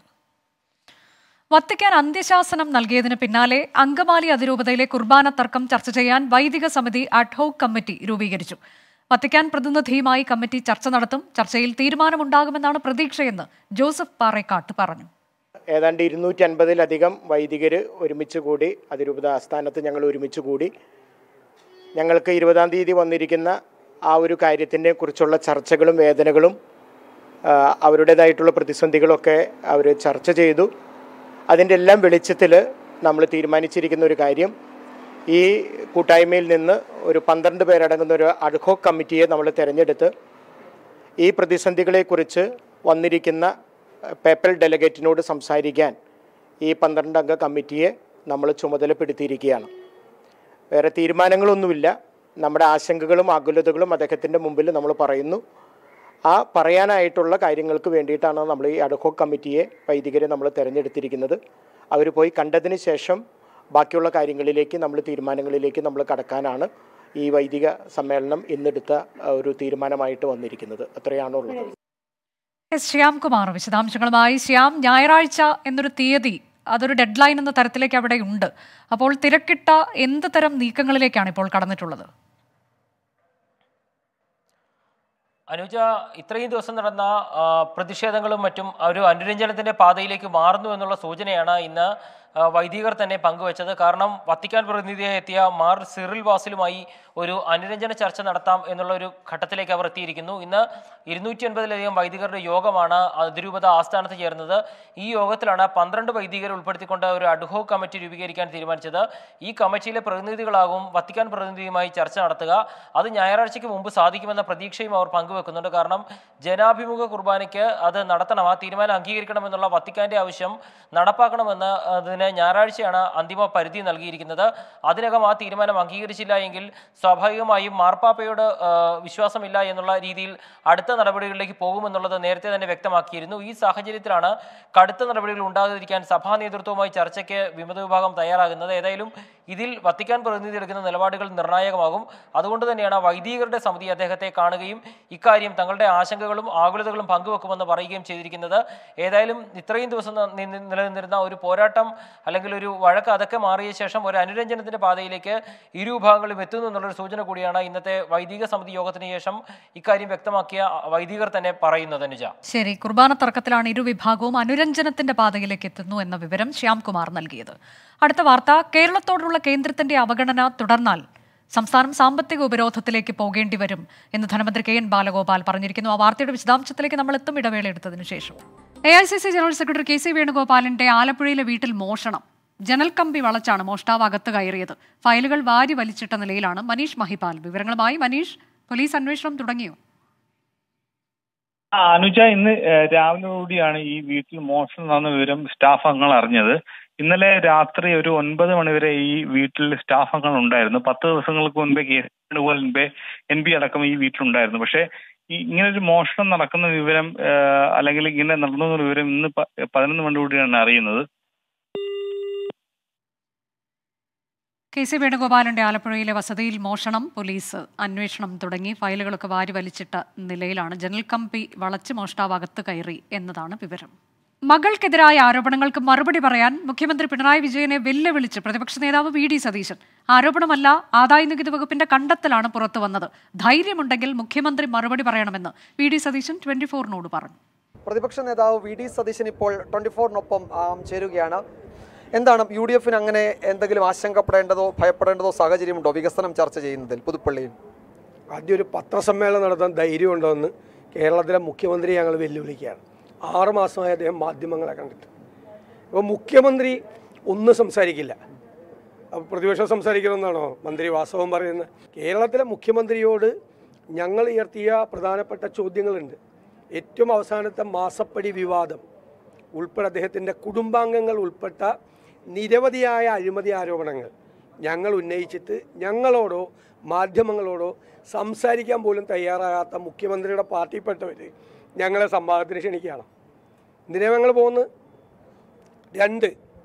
വത്തിക്കാൻ അന്ത്യശാസനം നൽകിയതിന് പിന്നാലെ അങ്കമാലി അതിരൂപതയിലെ കുർബാന തർക്കം ചർച്ച ചെയ്യാൻ വൈദിക സമിതി അഡ്ഹോക് കമ്മിറ്റി രൂപീകരിച്ചു വത്തിക്കാൻ പ്രതിനിധിയുമായി കമ്മിറ്റി ചർച്ച നടത്തും ചർച്ചയിൽ തീരുമാനമുണ്ടാകുമെന്നാണ് പ്രതീക്ഷയെന്ന് ജോസഫ് പാറേക്കാട്ട് പറഞ്ഞു ഏതാണ്ട് ഇരുന്നൂറ്റി അൻപതിലധികം വൈദികർ ഒരുമിച്ച് കൂടി അതിരൂപത ആസ്ഥാനത്ത് ഞങ്ങൾ ഒരുമിച്ച് കൂടി ഞങ്ങൾക്ക് ഇരുപതാം തീയതി വന്നിരിക്കുന്ന ആ ഒരു കാര്യത്തിനെ കുറിച്ചുള്ള ചർച്ചകളും വേദനകളും ആ, അവരുടേതായിട്ടുള്ള പ്രതിസന്ധികളൊക്കെ അവർ ചർച്ച ചെയ്തു അതിൻ്റെ എല്ലാം വെളിച്ചത്തിൽ നമ്മൾ തീരുമാനിച്ചിരിക്കുന്ന ഒരു കാര്യം ഈ കൂട്ടായ്മയിൽ നിന്ന് ഒരു പന്ത്രണ്ട് പേരടങ്ങുന്ന ഒരു അഡ്ഹോക് കമ്മിറ്റിയെ നമ്മൾ തിരഞ്ഞെടുത്ത് ഈ പ്രതിസന്ധികളെക്കുറിച്ച് വന്നിരിക്കുന്ന പേപ്പൽ ഡെലഗേറ്റിനോട് സംസാരിക്കാൻ ഈ പന്ത്രണ്ട് അംഗ കമ്മിറ്റിയെ നമ്മൾ ചുമതലപ്പെടുത്തിയിരിക്കുകയാണ് വേറെ തീരുമാനങ്ങളൊന്നുമില്ല നമ്മുടെ ആശങ്കകളും ആകുലതകളും അദ്ദേഹത്തിൻ്റെ മുമ്പിൽ നമ്മൾ പറയുന്നു ആ പറയാനായിട്ടുള്ള കാര്യങ്ങൾക്ക് വേണ്ടിയിട്ടാണ് നമ്മൾ ഈ അഡ്ഹോക് കമ്മിറ്റിയെ വൈദികരെ നമ്മൾ തിരഞ്ഞെടുത്തിരിക്കുന്നത് അവർ പോയി കണ്ടതിന് ശേഷം ബാക്കിയുള്ള കാര്യങ്ങളിലേക്ക് നമ്മൾ തീരുമാനങ്ങളിലേക്ക് നമ്മൾ കടക്കാനാണ് ഈ വൈദിക സമ്മേളനം ഇന്നെടുത്ത ആ, ഒരു തീരുമാനമായിട്ട് വന്നിരിക്കുന്നത് അത്രയാണുള്ളത് എസ് ശ്യാംകുമാർ വിശദാംശങ്ങളുമായി ശ്യാം ഞായറാഴ്ച എന്നൊരു തീയതി അതൊരു ഡെഡ് ലൈൻ എന്ന തരത്തിലേക്ക് അവിടെ ഉണ്ട് അപ്പോൾ തിരക്കിട്ട എന്ത് തരം നീക്കങ്ങളിലേക്കാണ് ഇപ്പോൾ കടന്നിട്ടുള്ളത് അനുജ ഇത്രയും ദിവസം നടന്ന ആ, പ്രതിഷേധങ്ങളും മറ്റും ഒരു അനുരഞ്ജനത്തിന്റെ പാതയിലേക്ക് മാറുന്നു എന്നുള്ള സൂചനയാണ് ഇന്ന് ആ, വൈദികർ തന്നെ പങ്കുവച്ചത് കാരണം വത്തിക്കാൻ പ്രതിനിധിയായി എത്തിയ മാർ സിറിൽ വാസിലുമായി ഒരു അനുരഞ്ജന ചർച്ച നടത്താം എന്നുള്ള ഒരു ഘട്ടത്തിലേക്ക് അവർ എത്തിയിരിക്കുന്നു ഇന്ന് ഇരുന്നൂറ്റി അൻപതിലധികം വൈദികരുടെ യോഗമാണ് അതിരൂപത ആസ്ഥാനത്ത് ചേർന്നത് ഈ യോഗത്തിലാണ് പന്ത്രണ്ട് വൈദികരെ ഉൾപ്പെടുത്തിക്കൊണ്ട് ഒരു അഡ്ഹോ കമ്മിറ്റി രൂപീകരിക്കാൻ തീരുമാനിച്ചത് ഈ കമ്മിറ്റിയിലെ പ്രതിനിധികളാകും വത്തിക്കാൻ പ്രതിനിധിയുമായി ചർച്ച നടത്തുക അത് ഞായറാഴ്ചയ്ക്ക് മുമ്പ് സാധിക്കുമെന്ന പ്രതീക്ഷയും അവർ പങ്കുവെക്കുന്നുണ്ട് കാരണം ജനാഭിമുഖ കുർബാനയ്ക്ക് അത് നടത്തണം ആ തീരുമാനം അംഗീകരിക്കണമെന്നുള്ള വത്തിക്കാന്റെ ആവശ്യം നടപ്പാക്കണമെന്ന് അതിന് ഞായറാഴ്ചയാണ് അന്തിമ പരിധി നൽകിയിരിക്കുന്നത് അതിനകം ആ തീരുമാനം അംഗീകരിച്ചില്ല എങ്കിൽ സ്വാഭാവികമായും മാർപ്പാപ്പയോട് ആ, വിശ്വാസമില്ല എന്നുള്ള രീതിയിൽ അടുത്ത നടപടികളിലേക്ക് പോകുമെന്നുള്ളത് നേരത്തെ തന്നെ വ്യക്തമാക്കിയിരുന്നു ഈ സാഹചര്യത്തിലാണ് കടുത്ത നടപടികൾ ഉണ്ടാകാതിരിക്കാൻ സഭാ നേതൃത്വവുമായി ചർച്ചയ്ക്ക് വിമത വിഭാഗം തയ്യാറാകുന്നത് ഏതായാലും ഇതിൽ വത്തിക്കാൻ പ്രതിനിധി എടുക്കുന്ന നിലപാടുകൾ നിർണായകമാകും അതുകൊണ്ട് തന്നെയാണ് വൈദികരുടെ സമിതി അദ്ദേഹത്തെ കാണുകയും ഇക്കാര്യം തങ്ങളുടെ ആശങ്കകളും ആകുലതകളും പങ്കുവെക്കുമെന്ന് പറയുകയും ചെയ്തിരിക്കുന്നത് ഏതായാലും ഇത്രയും ദിവസം ന- നി- നി- നിലനിന്നിരുന്ന ഒരു പോരാട്ടം അല്ലെങ്കിൽ ഒരു വഴക്ക് അതൊക്കെ മാറിയ ശേഷം ഒരു അനുരഞ്ജനത്തിന്റെ പാതയിലേക്ക് ഇരു വിഭാഗങ്ങളും എത്തുന്നു എന്നുള്ളൊരു സൂചന കൂടിയാണ് ഇന്നത്തെ വൈദിക സമിതി യോഗത്തിന് ശേഷം ഇക്കാര്യം വ്യക്തമാക്കിയ വൈദികർ തന്നെ പറയുന്നത് അനുജ ശരി കുർബാന തർക്കത്തിലാണ് ഇരു വിഭാഗവും അനുരഞ്ജനത്തിന്റെ പാതയിലേക്ക് എത്തുന്നു എന്ന വിവരം ശ്യാംകുമാർ നൽകിയത് അടുത്ത വാർത്ത കേരളത്തോടുള്ള കേന്ദ്രത്തിന്റെ അവഗണന തുടർന്നാൽ സംസ്ഥാനം സാമ്പത്തിക ഉപരോധത്തിലേക്ക് പോകേണ്ടി വരും എന്ന് ധനമന്ത്രി കെ എൻ ബാലഗോപാൽ പറഞ്ഞിരിക്കുന്നു ആ വാർത്തയുടെ വിശദാംശത്തിലേക്ക് നമ്മൾ എത്തും ഇടവേള എടുത്തതിനു ശേഷം A I C C general secretary K C വേണുഗോപാലിന്റെ ആലപ്പുഴയിലെ വീട്ടിൽ മോഷണം ജനൽ കമ്പി വളച്ചാണ് മോഷ്ടാവ് അകത്ത് കയറിയത് ഫയലുകൾ വാരി വലിച്ചിട്ട നിലയിലാണ് മനീഷ് മഹിപാൽ വിവരങ്ങളുമായി മനീഷ് പോലീസ് അന്വേഷണം തുടങ്ങിയോ ആ, അനുജ ഇന്ന് ഏഹ്, രാവിലെയോടെയാണ് ഈ വീട്ടിൽ മോഷണം നടന്ന വിവരം സ്റ്റാഫ് അംഗങ്ങൾ അറിഞ്ഞത് ഇന്നലെ രാത്രി ഒരു ഒൻപത് മണിവരെ ഈ വീട്ടിൽ സ്റ്റാഫ് അംഗങ്ങൾ ഉണ്ടായിരുന്നു പത്ത് ദിവസങ്ങൾക്ക് മുൻപേ കേസ് പോലെ മുൻപേ എൻ പി അടക്കം ഈ വീട്ടിലുണ്ടായിരുന്നു പക്ഷേ ഈ ഇങ്ങനെ ഒരു മോഷണം നടക്കുന്ന വിവരം ഏഹ്, അല്ലെങ്കിൽ ഇങ്ങനെ നടന്നു എന്ന വിവരം ഇന്ന് പ- പതിനൊന്ന് മണിയോടെയാണ് അറിയുന്നത് കെ സി വേണുഗോപാലിന്റെ ആലപ്പുഴയിലെ വസതിയിൽ മോഷണം പോലീസ് അന്വേഷണം തുടങ്ങി ഫയലുകളൊക്കെ വാരി വലിച്ചിട്ട നിലയിലാണ് ജനൽ കമ്പി വളച്ച് മോഷ്ടാവ് അകത്ത് കയറി എന്നതാണ് വിവരം മകൾക്കെതിരായ ആരോപണങ്ങൾക്ക് മറുപടി പറയാൻ മുഖ്യമന്ത്രി പിണറായി വിജയനെ വെല്ലുവിളിച്ച് പ്രതിപക്ഷ നേതാവ് വി ഡി സതീശൻ ആരോപണമല്ല ആദായ നികുതി വകുപ്പിന്റെ കണ്ടെത്തലാണ് പുറത്തു വന്നത് ധൈര്യമുണ്ടെങ്കിൽ മുഖ്യമന്ത്രി മറുപടി പറയണമെന്ന് വി ഡി സതീശൻ ട്വന്റി ഫോറിനോട് പറഞ്ഞു പ്രതിപക്ഷ നേതാവ് വി ഡി സതീശൻ ഇപ്പോൾ ട്വന്റി ഫോറിനൊപ്പം ചേരുകയാണ് എന്താണ് യു ഡി എഫിന് അങ്ങനെ എന്തെങ്കിലും ആശങ്കപ്പെടേണ്ടതോ ഭയപ്പെടേണ്ടതോ സാഹചര്യമുണ്ടോ വികസനം ചർച്ച ചെയ്യുന്നതിൽ പുതുപ്പള്ളിയിൽ ആദ്യം ഒരു പത്രസമ്മേളനം നടത്താൻ ധൈര്യമുണ്ടോ എന്ന് കേരളത്തിലെ മുഖ്യമന്ത്രി ഞങ്ങൾ വെല്ലുവിളിക്കുകയാണ് ആറ് മാസമായി അദ്ദേഹം മാധ്യമങ്ങളെ കണ്ടിട്ട് അപ്പോൾ മുഖ്യമന്ത്രി ഒന്നും സംസാരിക്കില്ല അപ്പോൾ പ്രതിപക്ഷം സംസാരിക്കണമെന്നാണോ മന്ത്രി വാസവം പറയുന്നത് കേരളത്തിലെ മുഖ്യമന്ത്രിയോട് ഞങ്ങൾ ഉയർത്തിയ പ്രധാനപ്പെട്ട ചോദ്യങ്ങളുണ്ട് ഏറ്റവും അവസാനത്തെ മാസപ്പടി വിവാദം ഉൾപ്പെടെ അദ്ദേഹത്തിൻ്റെ കുടുംബാംഗങ്ങൾ ഉൾപ്പെട്ട നിരവധിയായ അഴിമതി ആരോപണങ്ങൾ ഞങ്ങൾ ഉന്നയിച്ചിട്ട് ഞങ്ങളോടോ മാധ്യമങ്ങളോടോ സംസാരിക്കാൻ പോലും തയ്യാറാകാത്ത മുഖ്യമന്ത്രിയുടെ പാർട്ടിപ്പെട്ടവർ ഞങ്ങളെ സംവാദത്തിന് ക്ഷണിക്കുകയാണ് എന്തിനാ ഞങ്ങൾ പോകുന്നത് രണ്ട്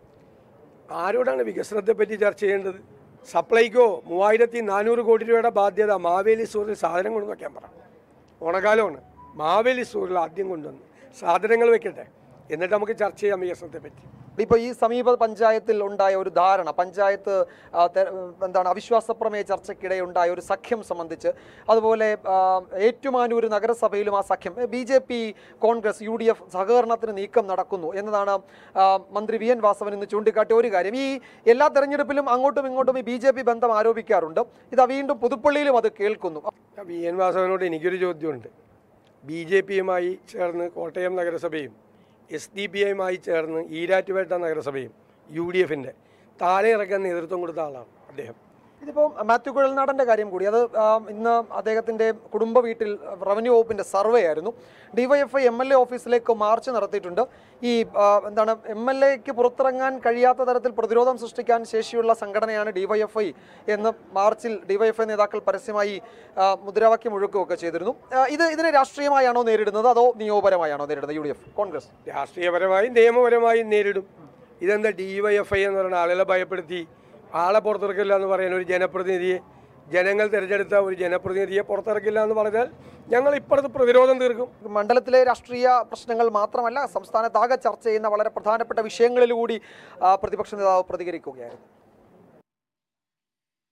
ആരോടാണ് വികസനത്തെപ്പറ്റി ചർച്ച ചെയ്യേണ്ടത് സപ്ലൈക്കോ മൂവായിരത്തി നാനൂറ് കോടി രൂപയുടെ ബാധ്യത മാവേലി സ്റ്റോറിൽ സാധനം കൊണ്ടു വയ്ക്കാൻ പറ ഓണക്കാലമാണ് മാവേലി സ്റ്റോറിൽ ആദ്യം കൊണ്ടുവന്ന് സാധനങ്ങൾ വെക്കട്ടെ എന്നിട്ട് നമുക്ക് ചർച്ച ചെയ്യാം വികസനത്തെപ്പറ്റി ഇപ്പോൾ ഈ സമീപ പഞ്ചായത്തിൽ ഉണ്ടായ ഒരു ധാരണ പഞ്ചായത്ത് ആ, തെ- എന്താണ് അവിശ്വാസ പ്രമേയ ചർച്ചയ്ക്കിടെ ഉണ്ടായ ഒരു സഖ്യം സംബന്ധിച്ച് അതുപോലെ ആ, ഏറ്റുമാനൂർ നഗരസഭയിലും ആ സഖ്യം B J P Congress U D F സഹകരണത്തിന് നീക്കം നടക്കുന്നു എന്നതാണ് ആ, മന്ത്രി വി എൻ വാസവൻ ഇന്ന് ചൂണ്ടിക്കാട്ടിയ ഒരു കാര്യം ഈ എല്ലാ തെരഞ്ഞെടുപ്പിലും അങ്ങോട്ടും ഇങ്ങോട്ടും ഈ ബി ജെ പി ബന്ധം ആരോപിക്കാറുണ്ട് ഇതാ വീണ്ടും പുതുപ്പള്ളിയിലും അത് കേൾക്കുന്നു വി എൻ വാസവനോട് എനിക്കൊരു ചോദ്യമുണ്ട് ബി ജെ പിയുമായി ചേർന്ന് കോട്ടയം നഗരസഭയും എസ് ഡി പി ഐയുമായി ചേർന്ന് ഈരാറ്റുപേട്ട നഗരസഭയും യു ഡി എഫിൻ്റെ താഴെ ഇറക്കാൻ നേതൃത്വം കൊടുത്ത ആളാണ് അദ്ദേഹം ഇതിപ്പോൾ മാത്യു കുഴൽനാടൻ്റെ കാര്യം കൂടി അത് ആ, ഇന്ന് അദ്ദേഹത്തിൻ്റെ കുടുംബ വീട്ടിൽ റവന്യൂ വകുപ്പിൻ്റെ സർവേ ആയിരുന്നു ഡിവൈഎഫ്ഐ എം എൽ എ ഓഫീസിലേക്ക് മാർച്ച് നടത്തിയിട്ടുണ്ട് ഈ ആ, എന്താണ് എം എൽ എക്ക് പുറത്തിറങ്ങാൻ കഴിയാത്ത തരത്തിൽ പ്രതിരോധം സൃഷ്ടിക്കാൻ ശേഷിയുള്ള സംഘടനയാണ് ഡിവൈഎഫ്ഐ എന്ന് മാർച്ചിൽ ഡിവൈഎഫ്ഐ നേതാക്കൾ പരസ്യമായി ആ, മുദ്രാവാക്യം മുഴക്കുകയൊക്കെ ചെയ്തിരുന്നു ആ, ഇത് ഇതിനെ രാഷ്ട്രീയമായാണോ നേരിടുന്നത് അതോ നിയമപരമായാണോ നേരിടുന്നത് യു ഡി എഫ് കോൺഗ്രസ് രാഷ്ട്രീയപരമായും നിയമപരമായും നേരിടും ഇതെന്താ ഡി വൈ എഫ് ഐ എന്ന് പറയുന്ന ആളുകളെ ഭയപ്പെടുത്തി ആളെ പുറത്തിറക്കില്ല എന്ന് പറയുന്ന ഒരു ജനപ്രതിനിധിയെ ജനങ്ങൾ തിരഞ്ഞെടുത്ത ഒരു ജനപ്രതിനിധിയെ പുറത്തിറക്കില്ല എന്ന് പറഞ്ഞാൽ ഞങ്ങൾ ഇപ്പുറത്ത് പ്രതിരോധം തീർക്കും മണ്ഡലത്തിലെ രാഷ്ട്രീയ പ്രശ്നങ്ങൾ മാത്രമല്ല സംസ്ഥാനത്താകെ ചർച്ച ചെയ്യുന്ന വളരെ പ്രധാനപ്പെട്ട വിഷയങ്ങളിലൂടി ആ, പ്രതിപക്ഷ നേതാവ് പ്രതികരിക്കുകയായിരുന്നു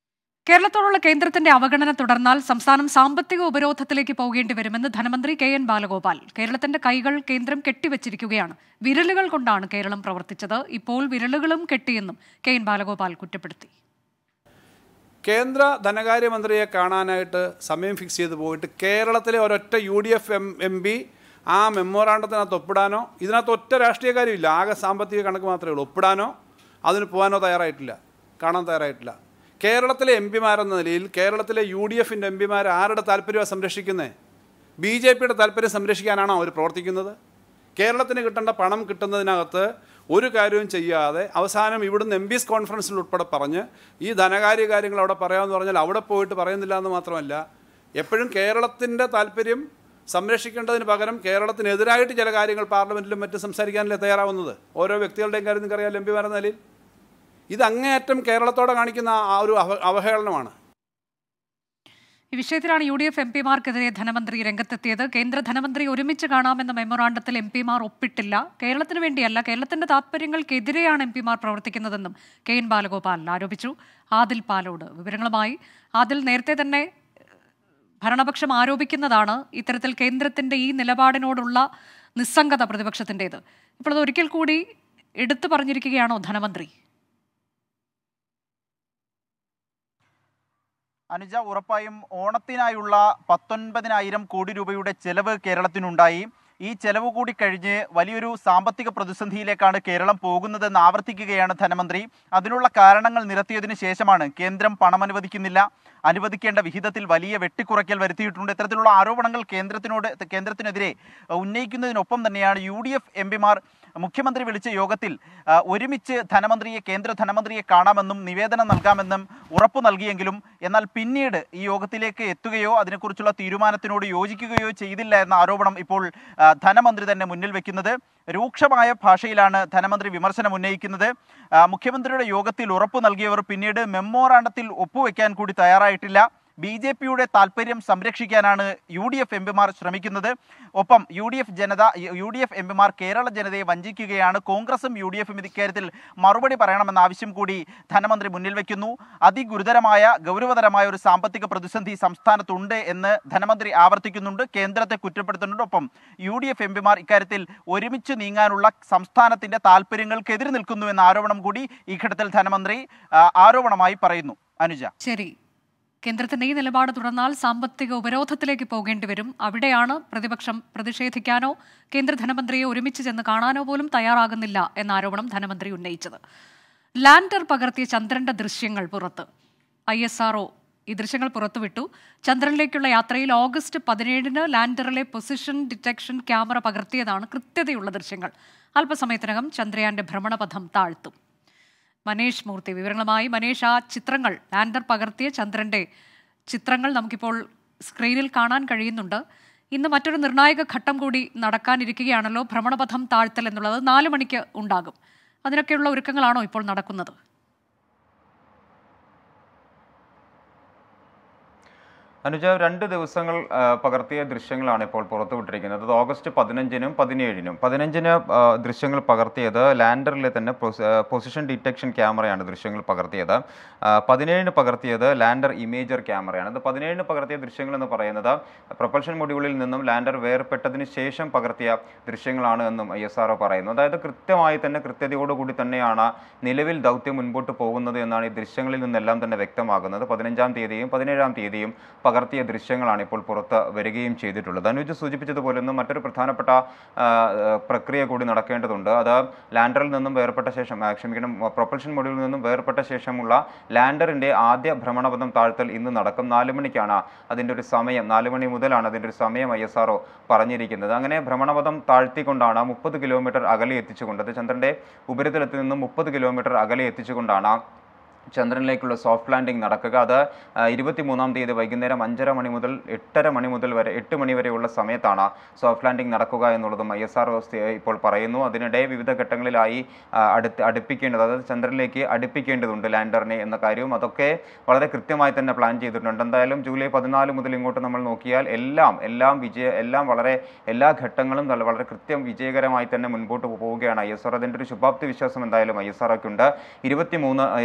കേരളത്തോടുള്ള കേന്ദ്രത്തിന്റെ അവഗണന തുടർന്നാൽ സംസ്ഥാനം സാമ്പത്തിക ഉപരോധത്തിലേക്ക് പോകേണ്ടി വരുമെന്ന് ധനമന്ത്രി കെ എൻ ബാലഗോപാൽ കേരളത്തിന്റെ കൈകൾ കേന്ദ്രം കെട്ടിവച്ചിരിക്കുകയാണ് വിരലുകൾ കൊണ്ടാണ് കേരളം പ്രവർത്തിച്ചത് ഇപ്പോൾ വിരലുകളും കെട്ടിയെന്നും കെ എൻ ബാലഗോപാൽ കുറ്റപ്പെടുത്തി കേന്ദ്ര ധനകാര്യമന്ത്രിയെ കാണാനായിട്ട് സമയം ഫിക്സ് ചെയ്ത് പോയിട്ട് കേരളത്തിലെ ഒരൊറ്റ U D F M M P ആ മെമ്മോറാണ്ടത്തിനകത്ത് ഒപ്പിടാനോ ഇതിനകത്ത് ഒറ്റ രാഷ്ട്രീയക്കാരും ആകെ സാമ്പത്തിക കണക്ക് മാത്രമേ ഉള്ളൂ ഒപ്പിടാനോ അതിന് പോകാനോ തയ്യാറായിട്ടില്ല കാണാൻ തയ്യാറായിട്ടില്ല കേരളത്തിലെ എം പിമാരെന്ന നിലയിൽ കേരളത്തിലെ യു ഡി എഫിൻ്റെ എം പിമാർ ആരുടെ താല്പര്യമാണ് സംരക്ഷിക്കുന്നത് ബി ജെ പിയുടെ താല്പര്യം സംരക്ഷിക്കാനാണോ അവർ പ്രവർത്തിക്കുന്നത് കേരളത്തിന് കിട്ടേണ്ട പണം കിട്ടുന്നതിനകത്ത് ഒരു കാര്യവും ചെയ്യാതെ അവസാനം ഇവിടുന്ന് എം ബിസ് കോൺഫറൻസിൽ ഉൾപ്പെടെ പറഞ്ഞ് ഈ ധനകാര്യ കാര്യങ്ങൾ അവിടെ പറയാമെന്ന് പറഞ്ഞാൽ അവിടെ പോയിട്ട് പറയുന്നില്ല എന്ന് മാത്രമല്ല എപ്പോഴും കേരളത്തിൻ്റെ താല്പര്യം സംരക്ഷിക്കേണ്ടതിന് പകരം കേരളത്തിനെതിരായിട്ട് ചില കാര്യങ്ങൾ പാർലമെൻറ്റിലും മറ്റും സംസാരിക്കാനല്ലേ തയ്യാറാവുന്നത് ഓരോ വ്യക്തികളുടെയും കാര്യം നിങ്ങൾക്കറിയാം എം പിമാരെന്ന നിലയിൽ ഇത് അങ്ങേയറ്റം കേരളത്തോടെ കാണിക്കുന്ന ആ ഒരു അവ അവഹേളനമാണ് ഈ വിഷയത്തിലാണ് യു ഡി എഫ് എം പിമാർക്കെതിരെ ധനമന്ത്രി രംഗത്തെത്തിയത് കേന്ദ്ര ധനമന്ത്രി ഒരുമിച്ച് കാണാമെന്ന മെമ്മോറാണ്ടത്തിൽ എം പിമാർ ഒപ്പിട്ടില്ല കേരളത്തിന് വേണ്ടിയല്ല കേരളത്തിന്റെ താത്പര്യങ്ങൾക്കെതിരെയാണ് എം പിമാർ പ്രവർത്തിക്കുന്നതെന്നും കെ എൻ ബാലഗോപാൽ ആരോപിച്ചു ആദിൽ പാലോട് വിവരങ്ങളുമായി ആദിൽ നേരത്തെ തന്നെ ഭരണപക്ഷം ആരോപിക്കുന്നതാണ് ഇത്തരത്തിൽ കേന്ദ്രത്തിന്റെ ഈ നിലപാടിനോടുള്ള നിസ്സംഗത പ്രതിപക്ഷത്തിൻ്റെത് ഇപ്പോൾ അത് ഒരിക്കൽ കൂടി എടുത്തു പറഞ്ഞിരിക്കുകയാണോ ധനമന്ത്രി അനുജ ഉറപ്പായും ഓണത്തിനായുള്ള പത്തൊൻപതിനായിരം കോടി രൂപയുടെ ചെലവ് കേരളത്തിനുണ്ടായി ഈ ചെലവ് കൂടി കഴിഞ്ഞ് വലിയൊരു സാമ്പത്തിക പ്രതിസന്ധിയിലേക്കാണ് കേരളം പോകുന്നതെന്ന് ആവർത്തിക്കുകയാണ് ധനമന്ത്രി അതിനുള്ള കാരണങ്ങൾ നിരത്തിയതിനു ശേഷമാണ് കേന്ദ്രം പണം അനുവദിക്കുന്നില്ല അനുവദിക്കേണ്ട വിഹിതത്തിൽ വലിയ വെട്ടിക്കുറയ്ക്കൽ വരുത്തിയിട്ടുണ്ട് ഇത്തരത്തിലുള്ള ആരോപണങ്ങൾ കേന്ദ്രത്തിനോട് കേന്ദ്രത്തിനെതിരെ ഉന്നയിക്കുന്നതിനൊപ്പം തന്നെയാണ് യു ഡി എഫ് എം പിമാർ മുഖ്യമന്ത്രി വിളിച്ച യോഗത്തിൽ ആ, ഒരുമിച്ച് ധനമന്ത്രിയെ കേന്ദ്ര ധനമന്ത്രിയെ കാണാമെന്നും നിവേദനം നൽകാമെന്നും ഉറപ്പു നൽകിയെങ്കിലും എന്നാൽ പിന്നീട് ഈ യോഗത്തിലേക്ക് എത്തുകയോ അതിനെക്കുറിച്ചുള്ള തീരുമാനത്തിനോട് യോജിക്കുകയോ ചെയ്തില്ല എന്ന ആരോപണം ഇപ്പോൾ ആ, ധനമന്ത്രി തന്നെ മുന്നിൽ വെക്കുന്നത് രൂക്ഷമായ ഭാഷയിലാണ് ധനമന്ത്രി വിമർശനം ഉന്നയിക്കുന്നത് ആ, മുഖ്യമന്ത്രിയുടെ യോഗത്തിൽ ഉറപ്പു നൽകിയവർ പിന്നീട് മെമ്മോറാണ്ടത്തിൽ ഒപ്പുവെക്കാൻ കൂടി തയ്യാറായിട്ടില്ല ബി ജെ പിയുടെ താല്പര്യം സംരക്ഷിക്കാനാണ് യു ഡി എഫ് എം പിമാർ ശ്രമിക്കുന്നത് ഒപ്പം യു ഡി എഫ് ജനത യു ഡി എഫ് എം പിമാർ കേരള ജനതയെ വഞ്ചിക്കുകയാണ് കോൺഗ്രസും യു ഡി എഫും ഇക്കാര്യത്തിൽ മറുപടി പറയണമെന്ന ആവശ്യം കൂടി ധനമന്ത്രി മുന്നിൽ വയ്ക്കുന്നു അതിഗുരുതരമായ ഗൗരവതരമായ ഒരു സാമ്പത്തിക പ്രതിസന്ധി സംസ്ഥാനത്തുണ്ട് എന്ന് ധനമന്ത്രി ആവർത്തിക്കുന്നുണ്ട് കേന്ദ്രത്തെ കുറ്റപ്പെടുത്തുന്നുണ്ട് ഒപ്പം യു ഡി എഫ് എം പിമാർ ഇക്കാര്യത്തിൽ ഒരുമിച്ച് നീങ്ങാനുള്ള സംസ്ഥാനത്തിന്റെ താല്പര്യങ്ങൾക്കെതിരെ നിൽക്കുന്നു എന്ന ആരോപണം കൂടി ഈ ഘട്ടത്തിൽ ധനമന്ത്രി ആ, ആരോപണമായി പറയുന്നു അനുജ ശരി കേന്ദ്രത്തിന്റെ ഈ നിലപാട് തുടർന്നാൽ സാമ്പത്തിക ഉപരോധത്തിലേക്ക് പോകേണ്ടി വരും അവിടെയാണ് പ്രതിപക്ഷം പ്രതിഷേധിക്കാനോ കേന്ദ്ര ധനമന്ത്രിയെ ഒരുമിച്ച് ചെന്ന് കാണാനോ പോലും തയ്യാറാകുന്നില്ല എന്ന ആരോപണം ധനമന്ത്രി ഉന്നയിച്ചത് ലാൻഡർ പകർത്തിയ ചന്ദ്രന്റെ ദൃശ്യങ്ങൾ പുറത്ത് ഐ എസ് ആർഒ ഈ ദൃശ്യങ്ങൾ പുറത്തുവിട്ടു ചന്ദ്രനിലേക്കുള്ള യാത്രയിൽ ഓഗസ്റ്റ് പതിനേഴിന് ലാൻഡറിലെ പൊസിഷൻ ഡിറ്റക്ഷൻ ക്യാമറ പകർത്തിയതാണ് കൃത്യതയുള്ള ദൃശ്യങ്ങൾ അല്പസമയത്തിനകം ചന്ദ്രയാന്റെ ഭ്രമണപഥം താഴ്ത്തും മനേഷ് മൂർത്തി വിവരങ്ങളുമായി മനേഷ് ആ ചിത്രങ്ങൾ ലാൻഡർ പകർത്തിയ ചന്ദ്രന്റെ ചിത്രങ്ങൾ നമുക്കിപ്പോൾ സ്ക്രീനിൽ കാണാൻ കഴിയുന്നുണ്ട് ഇന്ന് മറ്റൊരു നിർണായക ഘട്ടം കൂടി നടക്കാനിരിക്കുകയാണല്ലോ ഭ്രമണപഥം താഴ്ത്തൽ എന്നുള്ളത് നാല് മണിക്ക് ഉണ്ടാകും അതിനൊക്കെയുള്ള ഒരുക്കങ്ങളാണോ ഇപ്പോൾ നടക്കുന്നത് അനുജ രണ്ട് ദിവസങ്ങൾ ആ, പകർത്തിയ ദൃശ്യങ്ങളാണ് ഇപ്പോൾ പുറത്തുവിട്ടിരിക്കുന്നത് അത് ഓഗസ്റ്റ് പതിനഞ്ചിനും പതിനേഴിനും പതിനഞ്ചിന് ആ, ദൃശ്യങ്ങൾ പകർത്തിയത് ലാൻഡറിലെ തന്നെ പൊസ- ആ, പൊസിഷൻ ഡിറ്റക്ഷൻ ക്യാമറയാണ് ദൃശ്യങ്ങൾ പകർത്തിയത് ആ, പതിനേഴിന് പകർത്തിയത് ലാൻഡർ ഇമേജർ ക്യാമറയാണ് അത് പതിനേഴിന് പകർത്തിയ ദൃശ്യങ്ങൾ എന്ന് പറയുന്നത് പ്രൊപ്പൽഷൻ മൊഡ്യൂളിൽ നിന്നും ലാൻഡർ വേർപെട്ടതിന് ശേഷം പകർത്തിയ ദൃശ്യങ്ങളാണ് എന്നും ഐ എസ് ആർ പറയുന്നു അതായത് കൃത്യമായി തന്നെ കൃത്യതയോടുകൂടി തന്നെയാണ് നിലവിൽ ദൗത്യം മുൻപോട്ട് പോകുന്നത് എന്നാണ് ഈ ദൃശ്യങ്ങളിൽ നിന്നെല്ലാം തന്നെ വ്യക്തമാകുന്നത് പതിനഞ്ചാം തീയതിയും പതിനേഴാം തീയതിയും പകർത്തിയ ദൃശ്യങ്ങളാണ് ഇപ്പോൾ പുറത്ത് വരികയും ചെയ്തിട്ടുള്ളത് അനുജ് സൂചിപ്പിച്ചതുപോലെ ഇന്ന് മറ്റൊരു പ്രധാനപ്പെട്ട ആ, പ്രക്രിയ കൂടി നടക്കേണ്ടതുണ്ട് അത് ലാൻഡറിൽ നിന്നും വേർപെട്ട ശേഷം ആ, ക്ഷമിക്കണം പ്രൊപ്പൽഷൻ മൊഡ്യൂളിൽ നിന്നും വേർപെട്ട ശേഷമുള്ള ലാൻഡറിന്റെ ആദ്യ ഭ്രമണപഥം താഴ്ത്തൽ ഇന്ന് നടക്കും നാല് മണിക്കാണ് അതിൻ്റെ ഒരു സമയം നാല് മണി മുതലാണ് അതിൻ്റെ ഒരു സമയം ഐ എസ് ആർഒ പറഞ്ഞിരിക്കുന്നത് അങ്ങനെ ഭ്രമണപഥം താഴ്ത്തിക്കൊണ്ടാണ് മുപ്പത് കിലോമീറ്റർ അകലെ എത്തിച്ചുകൊണ്ട് അത് ചന്ദ്രന്റെ ഉപരിതലത്തിൽ നിന്നും മുപ്പത് കിലോമീറ്റർ അകലെ എത്തിച്ചുകൊണ്ടാണ് ചന്ദ്രനിലേക്കുള്ള സോഫ്റ്റ് ലാൻഡിംഗ് നടക്കുക അത് ഇരുപത്തിമൂന്നാം തീയതി വൈകുന്നേരം അഞ്ചര മണി മുതൽ എട്ടര മണി മുതൽ വരെ എട്ട് മണി വരെയുള്ള സമയത്താണ് സോഫ്റ്റ് ലാൻഡിംഗ് നടക്കുക എന്നുള്ളതും ഐ എസ് ആർ ഇപ്പോൾ പറയുന്നു അതിനിടെ വിവിധ ഘട്ടങ്ങളിലായി ആ, അടുത്ത് അടുപ്പിക്കേണ്ടത് അതായത് ചന്ദ്രനിലേക്ക് അടുപ്പിക്കേണ്ടതുണ്ട് ലാൻഡറിനെ എന്ന കാര്യവും അതൊക്കെ വളരെ കൃത്യമായി തന്നെ പ്ലാൻ ചെയ്തിട്ടുണ്ട് എന്തായാലും ജൂലൈ പതിനാല് മുതൽ ഇങ്ങോട്ട് നമ്മൾ നോക്കിയാൽ എല്ലാം എല്ലാം വിജയ എല്ലാം വളരെ എല്ലാ ഘട്ടങ്ങളും നല്ല വളരെ കൃത്യം വിജയകരമായി തന്നെ മുൻപോട്ട് പോവുകയാണ് ഐ എസ് ആർ അതിൻ്റെ ഒരു ശുഭാപ്തി വിശ്വാസം എന്തായാലും ഐ എസ് ആർ ഒക്കെ ഉണ്ട് ഇരുപത്തിമൂന്ന് വൈകുന്നേരം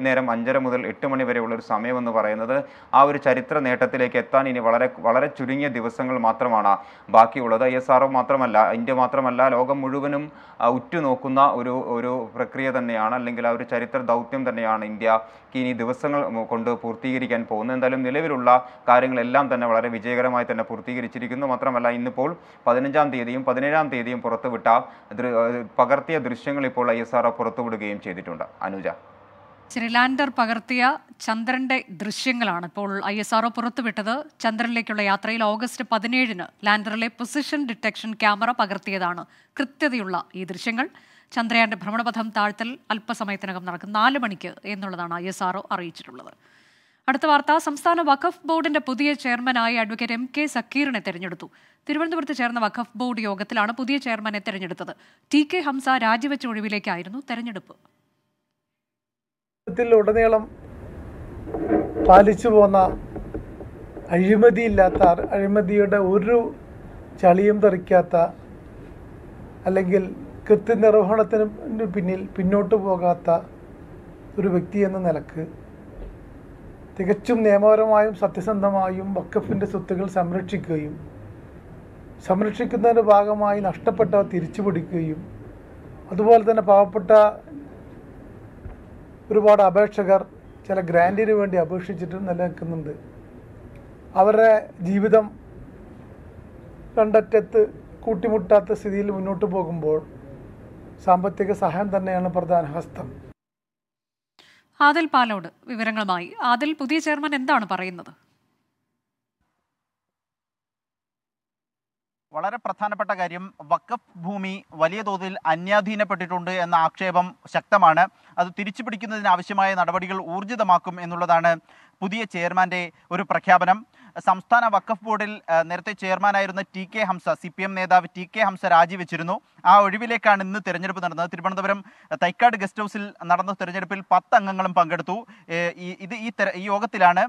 വൈകുന്നേരം അഞ്ചര മുതൽ എട്ട് മണി വരെയുള്ള ഒരു സമയമെന്ന് പറയുന്നത് ആ ഒരു ചരിത്ര നേട്ടത്തിലേക്ക് എത്താൻ ഇനി വളരെ വളരെ ചുരുങ്ങിയ ദിവസങ്ങൾ മാത്രമാണ് ബാക്കിയുള്ളത് ഐ എസ് ആർ മാത്രമല്ല ഇന്ത്യ മാത്രമല്ല ലോകം മുഴുവനും ആ, ഉറ്റുനോക്കുന്ന ഒരു ഒരു പ്രക്രിയ തന്നെയാണ് അല്ലെങ്കിൽ ആ ഒരു ചരിത്ര ദൗത്യം തന്നെയാണ് ഇന്ത്യക്ക് ഇനി ദിവസങ്ങൾ മു- കൊണ്ട് പൂർത്തീകരിക്കാൻ പോകുന്നത് എന്തായാലും നിലവിലുള്ള കാര്യങ്ങളെല്ലാം തന്നെ വളരെ വിജയകരമായി തന്നെ പൂർത്തീകരിച്ചിരിക്കുന്നു മാത്രമല്ല ഇന്നിപ്പോൾ പതിനഞ്ചാം തീയതിയും പതിനേഴാം തീയതിയും പുറത്തുവിട്ട ദൃ- ഏഹ് പകർത്തിയ ദൃശ്യങ്ങൾ ഇപ്പോൾ ഐ എസ് ആർ പുറത്തുവിടുകയും ചെയ്തിട്ടുണ്ട് അനുജ ശരി ലാൻഡർ പകർത്തിയ ചന്ദ്രന്റെ ദൃശ്യങ്ങളാണ് ഇപ്പോൾ ഐ എസ് ആർഒ പുറത്തുവിട്ടത് ചന്ദ്രനിലേക്കുള്ള യാത്രയിൽ ഓഗസ്റ്റ് പതിനേഴിന് ലാൻഡറിലെ പൊസിഷൻ ഡിറ്റക്ഷൻ ക്യാമറ പകർത്തിയതാണ് കൃത്യതയുള്ള ഈ ദൃശ്യങ്ങൾ ചന്ദ്രയാന്റെ ഭ്രമണപഥം താഴ്ത്തൽ അല്പസമയത്തിനകം നടക്കും നാല് മണിക്ക് എന്നുള്ളതാണ് ഐ എസ് ആർഒ അറിയിച്ചിട്ടുള്ളത് അടുത്ത വാർത്ത സംസ്ഥാന വഖഫ് ബോർഡിന്റെ പുതിയ ചെയർമാനായി അഡ്വക്കേറ്റ് എം കെ സക്കീറിനെ തെരഞ്ഞെടുത്തു തിരുവനന്തപുരത്ത് ചേർന്ന വഖഫ് ബോർഡ് യോഗത്തിലാണ് പുതിയ ചെയർമാനെ തെരഞ്ഞെടുത്തത് ടി കെ ഹംസ രാജിവെച്ച ഒഴിവിലേക്കായിരുന്നു തെരഞ്ഞെടുപ്പ് ഉടനീളം പാലിച്ചു പോന്ന അഴിമതിയില്ലാത്ത അ- അഴിമതിയുടെ ഒരു ചളിയും തെറിക്കാത്ത അല്ലെങ്കിൽ കൃത്യനിർവഹണത്തിന് പിന്നിൽ പിന്നോട്ട് പോകാത്ത ഒരു വ്യക്തി എന്ന നിലക്ക് തികച്ചും നിയമപരമായും സത്യസന്ധമായും വക്കഫിൻ്റെ സ്വത്തുകൾ സംരക്ഷിക്കുകയും സംരക്ഷിക്കുന്നതിൻ്റെ ഭാഗമായി നഷ്ടപ്പെട്ടവ തിരിച്ചു പിടിക്കുകയും അതുപോലെ തന്നെ പാവപ്പെട്ട ഒരുപാട് അപേക്ഷകർ ചില ഗ്രാൻറ്റിന് വേണ്ടി അപേക്ഷിച്ചിട്ട് നിലനിൽക്കുന്നുണ്ട് അവരുടെ ജീവിതം രണ്ടറ്റത്ത് കൂട്ടിമുട്ടാത്ത സ്ഥിതിയിൽ മുന്നോട്ട് പോകുമ്പോൾ സാമ്പത്തിക സഹായം തന്നെയാണ് പ്രധാന ഹസ്തം ആദിൽ പാലോട് വിവരങ്ങളുമായി ആദിൽ പുതിയ ചെയർമാൻ എന്താണ് പറയുന്നത് വളരെ പ്രധാനപ്പെട്ട കാര്യം വക്കഫ് ഭൂമി വലിയ തോതിൽ അന്യാധീനപ്പെട്ടിട്ടുണ്ട് എന്ന ആക്ഷേപം ശക്തമാണ് അത് തിരിച്ചു പിടിക്കുന്നതിന് ആവശ്യമായ നടപടികൾ ഊർജിതമാക്കും എന്നുള്ളതാണ് പുതിയ ചെയർമാന്റെ ഒരു പ്രഖ്യാപനം സംസ്ഥാന വക്കഫ് ബോർഡിൽ ആ, നേരത്തെ ചെയർമാനായിരുന്ന T K Hamza C P M നേതാവ് ടി കെ ഹംസ രാജിവെച്ചിരുന്നു ആ ഒഴിവിലേക്കാണ് ഇന്ന് തെരഞ്ഞെടുപ്പ് നടന്നത് തിരുവനന്തപുരം തൈക്കാട് ഗസ്റ്റ് ഹൗസിൽ നടന്ന തെരഞ്ഞെടുപ്പിൽ പത്ത് അംഗങ്ങളും പങ്കെടുത്തു ഏ, ഈ ഇത് ഈ തെര- ഈ യോഗത്തിലാണ്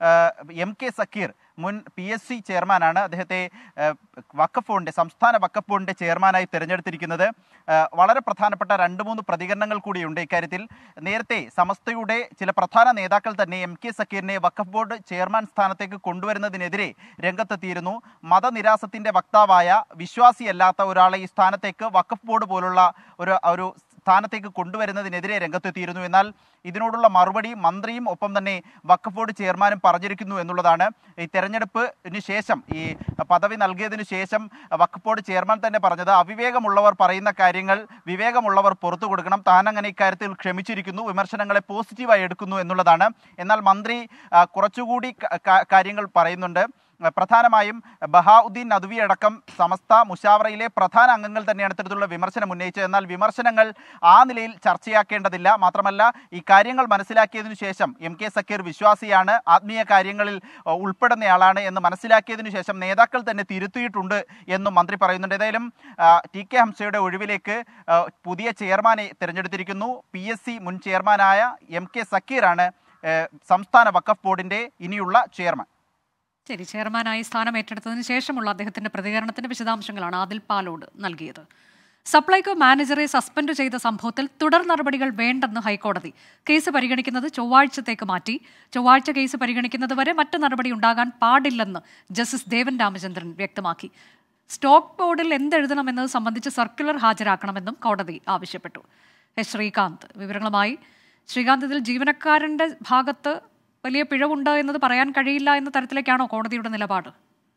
എം കെ സക്കീർ മുൻ പി എസ് സി ചെയർമാനാണ് അദ്ദേഹത്തെ ഏഹ്, വഖഫ് ബോർഡിന്റെ സംസ്ഥാന വഖഫ് ബോർഡിന്റെ ചെയർമാനായി തിരഞ്ഞെടുത്തിരിക്കുന്നത് ഏഹ്, വളരെ പ്രധാനപ്പെട്ട രണ്ട് മൂന്ന് പ്രതികരണങ്ങൾ കൂടിയുണ്ട് ഇക്കാര്യത്തിൽ നേരത്തെ സമസ്തയുടെ ചില പ്രധാന നേതാക്കൾ തന്നെ എം കെ സക്കീറിനെ വഖഫ് ബോർഡ് ചെയർമാൻ സ്ഥാനത്തേക്ക് കൊണ്ടുവരുന്നതിനെതിരെ രംഗത്തെത്തിയിരുന്നു മതനിരാസത്തിന്റെ വക്താവായ വിശ്വാസിയല്ലാത്ത ഒരാളെ ഈ സ്ഥാനത്തേക്ക് വഖഫ് ബോർഡ് പോലുള്ള ഒരു ഒരു സ്ഥാനത്തേക്ക് കൊണ്ടുവരുന്നതിനെതിരെ രംഗത്തെത്തിയിരുന്നു എന്നാൽ ഇതിനോടുള്ള മറുപടി മന്ത്രിയും ഒപ്പം തന്നെ വഖഫ് ബോർഡ് ചെയർമാനും പറഞ്ഞിരിക്കുന്നു എന്നുള്ളതാണ് ഈ തെരഞ്ഞെടുപ്പിന് ശേഷം ഈ പദവി നൽകിയതിനു ശേഷം വഖഫ് ബോർഡ് ചെയർമാൻ തന്നെ പറഞ്ഞത് അവിവേകമുള്ളവർ പറയുന്ന കാര്യങ്ങൾ വിവേകമുള്ളവർ പുറത്തു കൊടുക്കണം താൻ അങ്ങനെ ഇക്കാര്യത്തിൽ ക്ഷമിച്ചിരിക്കുന്നു വിമർശനങ്ങളെ പോസിറ്റീവായി എടുക്കുന്നു എന്നുള്ളതാണ് എന്നാൽ മന്ത്രി ആ, കുറച്ചുകൂടി ക- ക- കാര്യങ്ങൾ പറയുന്നുണ്ട് പ്രധാനമായും ബഹാഉദ്ദീൻ നദ്വി അടക്കം സമസ്ത മുഷാവറയിലെ പ്രധാന അംഗങ്ങൾ തന്നെയാണ് ഇത്തരത്തിലുള്ള വിമർശനം ഉന്നയിച്ചത് എന്നാൽ വിമർശനങ്ങൾ ആ നിലയിൽ ചർച്ചയാക്കേണ്ടതില്ല മാത്രമല്ല ഈ കാര്യങ്ങൾ മനസ്സിലാക്കിയതിനു ശേഷം എം കെ സക്കീർ വിശ്വാസിയാണ് ആത്മീയ കാര്യങ്ങളിൽ അഹ്, ഉൾപ്പെടുന്നയാളാണ് എന്ന് മനസ്സിലാക്കിയതിനു ശേഷം നേതാക്കൾ തന്നെ തിരുത്തിയിട്ടുണ്ട് എന്നും മന്ത്രി പറയുന്നുണ്ട് ഏതായാലും ആ, ടി കെ ഹംസയുടെ ഒഴിവിലേക്ക് ആ, പുതിയ ചെയർമാനെ തിരഞ്ഞെടുത്തിരിക്കുന്നു പി എസ് സി മുൻ ചെയർമാനായ എം കെ സക്കീറാണ് ഏഹ്, സംസ്ഥാന വഖഫ് ബോർഡിന്റെ ഇനിയുള്ള ചെയർമാൻ ശരി ചെയർമാനായി സ്ഥാനം ഏറ്റെടുത്തതിന് ശേഷമുള്ള അദ്ദേഹത്തിന്റെ പ്രതികരണത്തിന്റെ വിശദാംശങ്ങളാണ് ആദിൽ പാലോട് നൽകിയത് സപ്ലൈകോ മാനേജറെ സസ്പെൻഡ് ചെയ്ത സംഭവത്തിൽ തുടർ നടപടികൾ വേണ്ടെന്ന് ഹൈക്കോടതി കേസ് പരിഗണിക്കുന്നത് ചൊവ്വാഴ്ചത്തേക്ക് മാറ്റി ചൊവ്വാഴ്ച കേസ് പരിഗണിക്കുന്നത് വരെ മറ്റു നടപടി ഉണ്ടാകാൻ പാടില്ലെന്ന് ജസ്റ്റിസ് ദേവൻ രാമചന്ദ്രൻ വ്യക്തമാക്കി സ്റ്റോക്ക് ബോർഡിൽ എന്തെഴുതണമെന്നത് സംബന്ധിച്ച് സർക്കുലർ ഹാജരാക്കണമെന്നും കോടതി ആവശ്യപ്പെട്ടു എസ് ശ്രീകാന്ത് വിവരങ്ങളുമായി ശ്രീകാന്ത് ഇതിൽ ജീവനക്കാരന്റെ ഭാഗത്ത് വലിയ പിഴവുണ്ട് എന്നത് പറയാൻ കഴിയില്ല എന്ന തരത്തിലേക്കാണോ കോടതിയുടെ നിലപാട്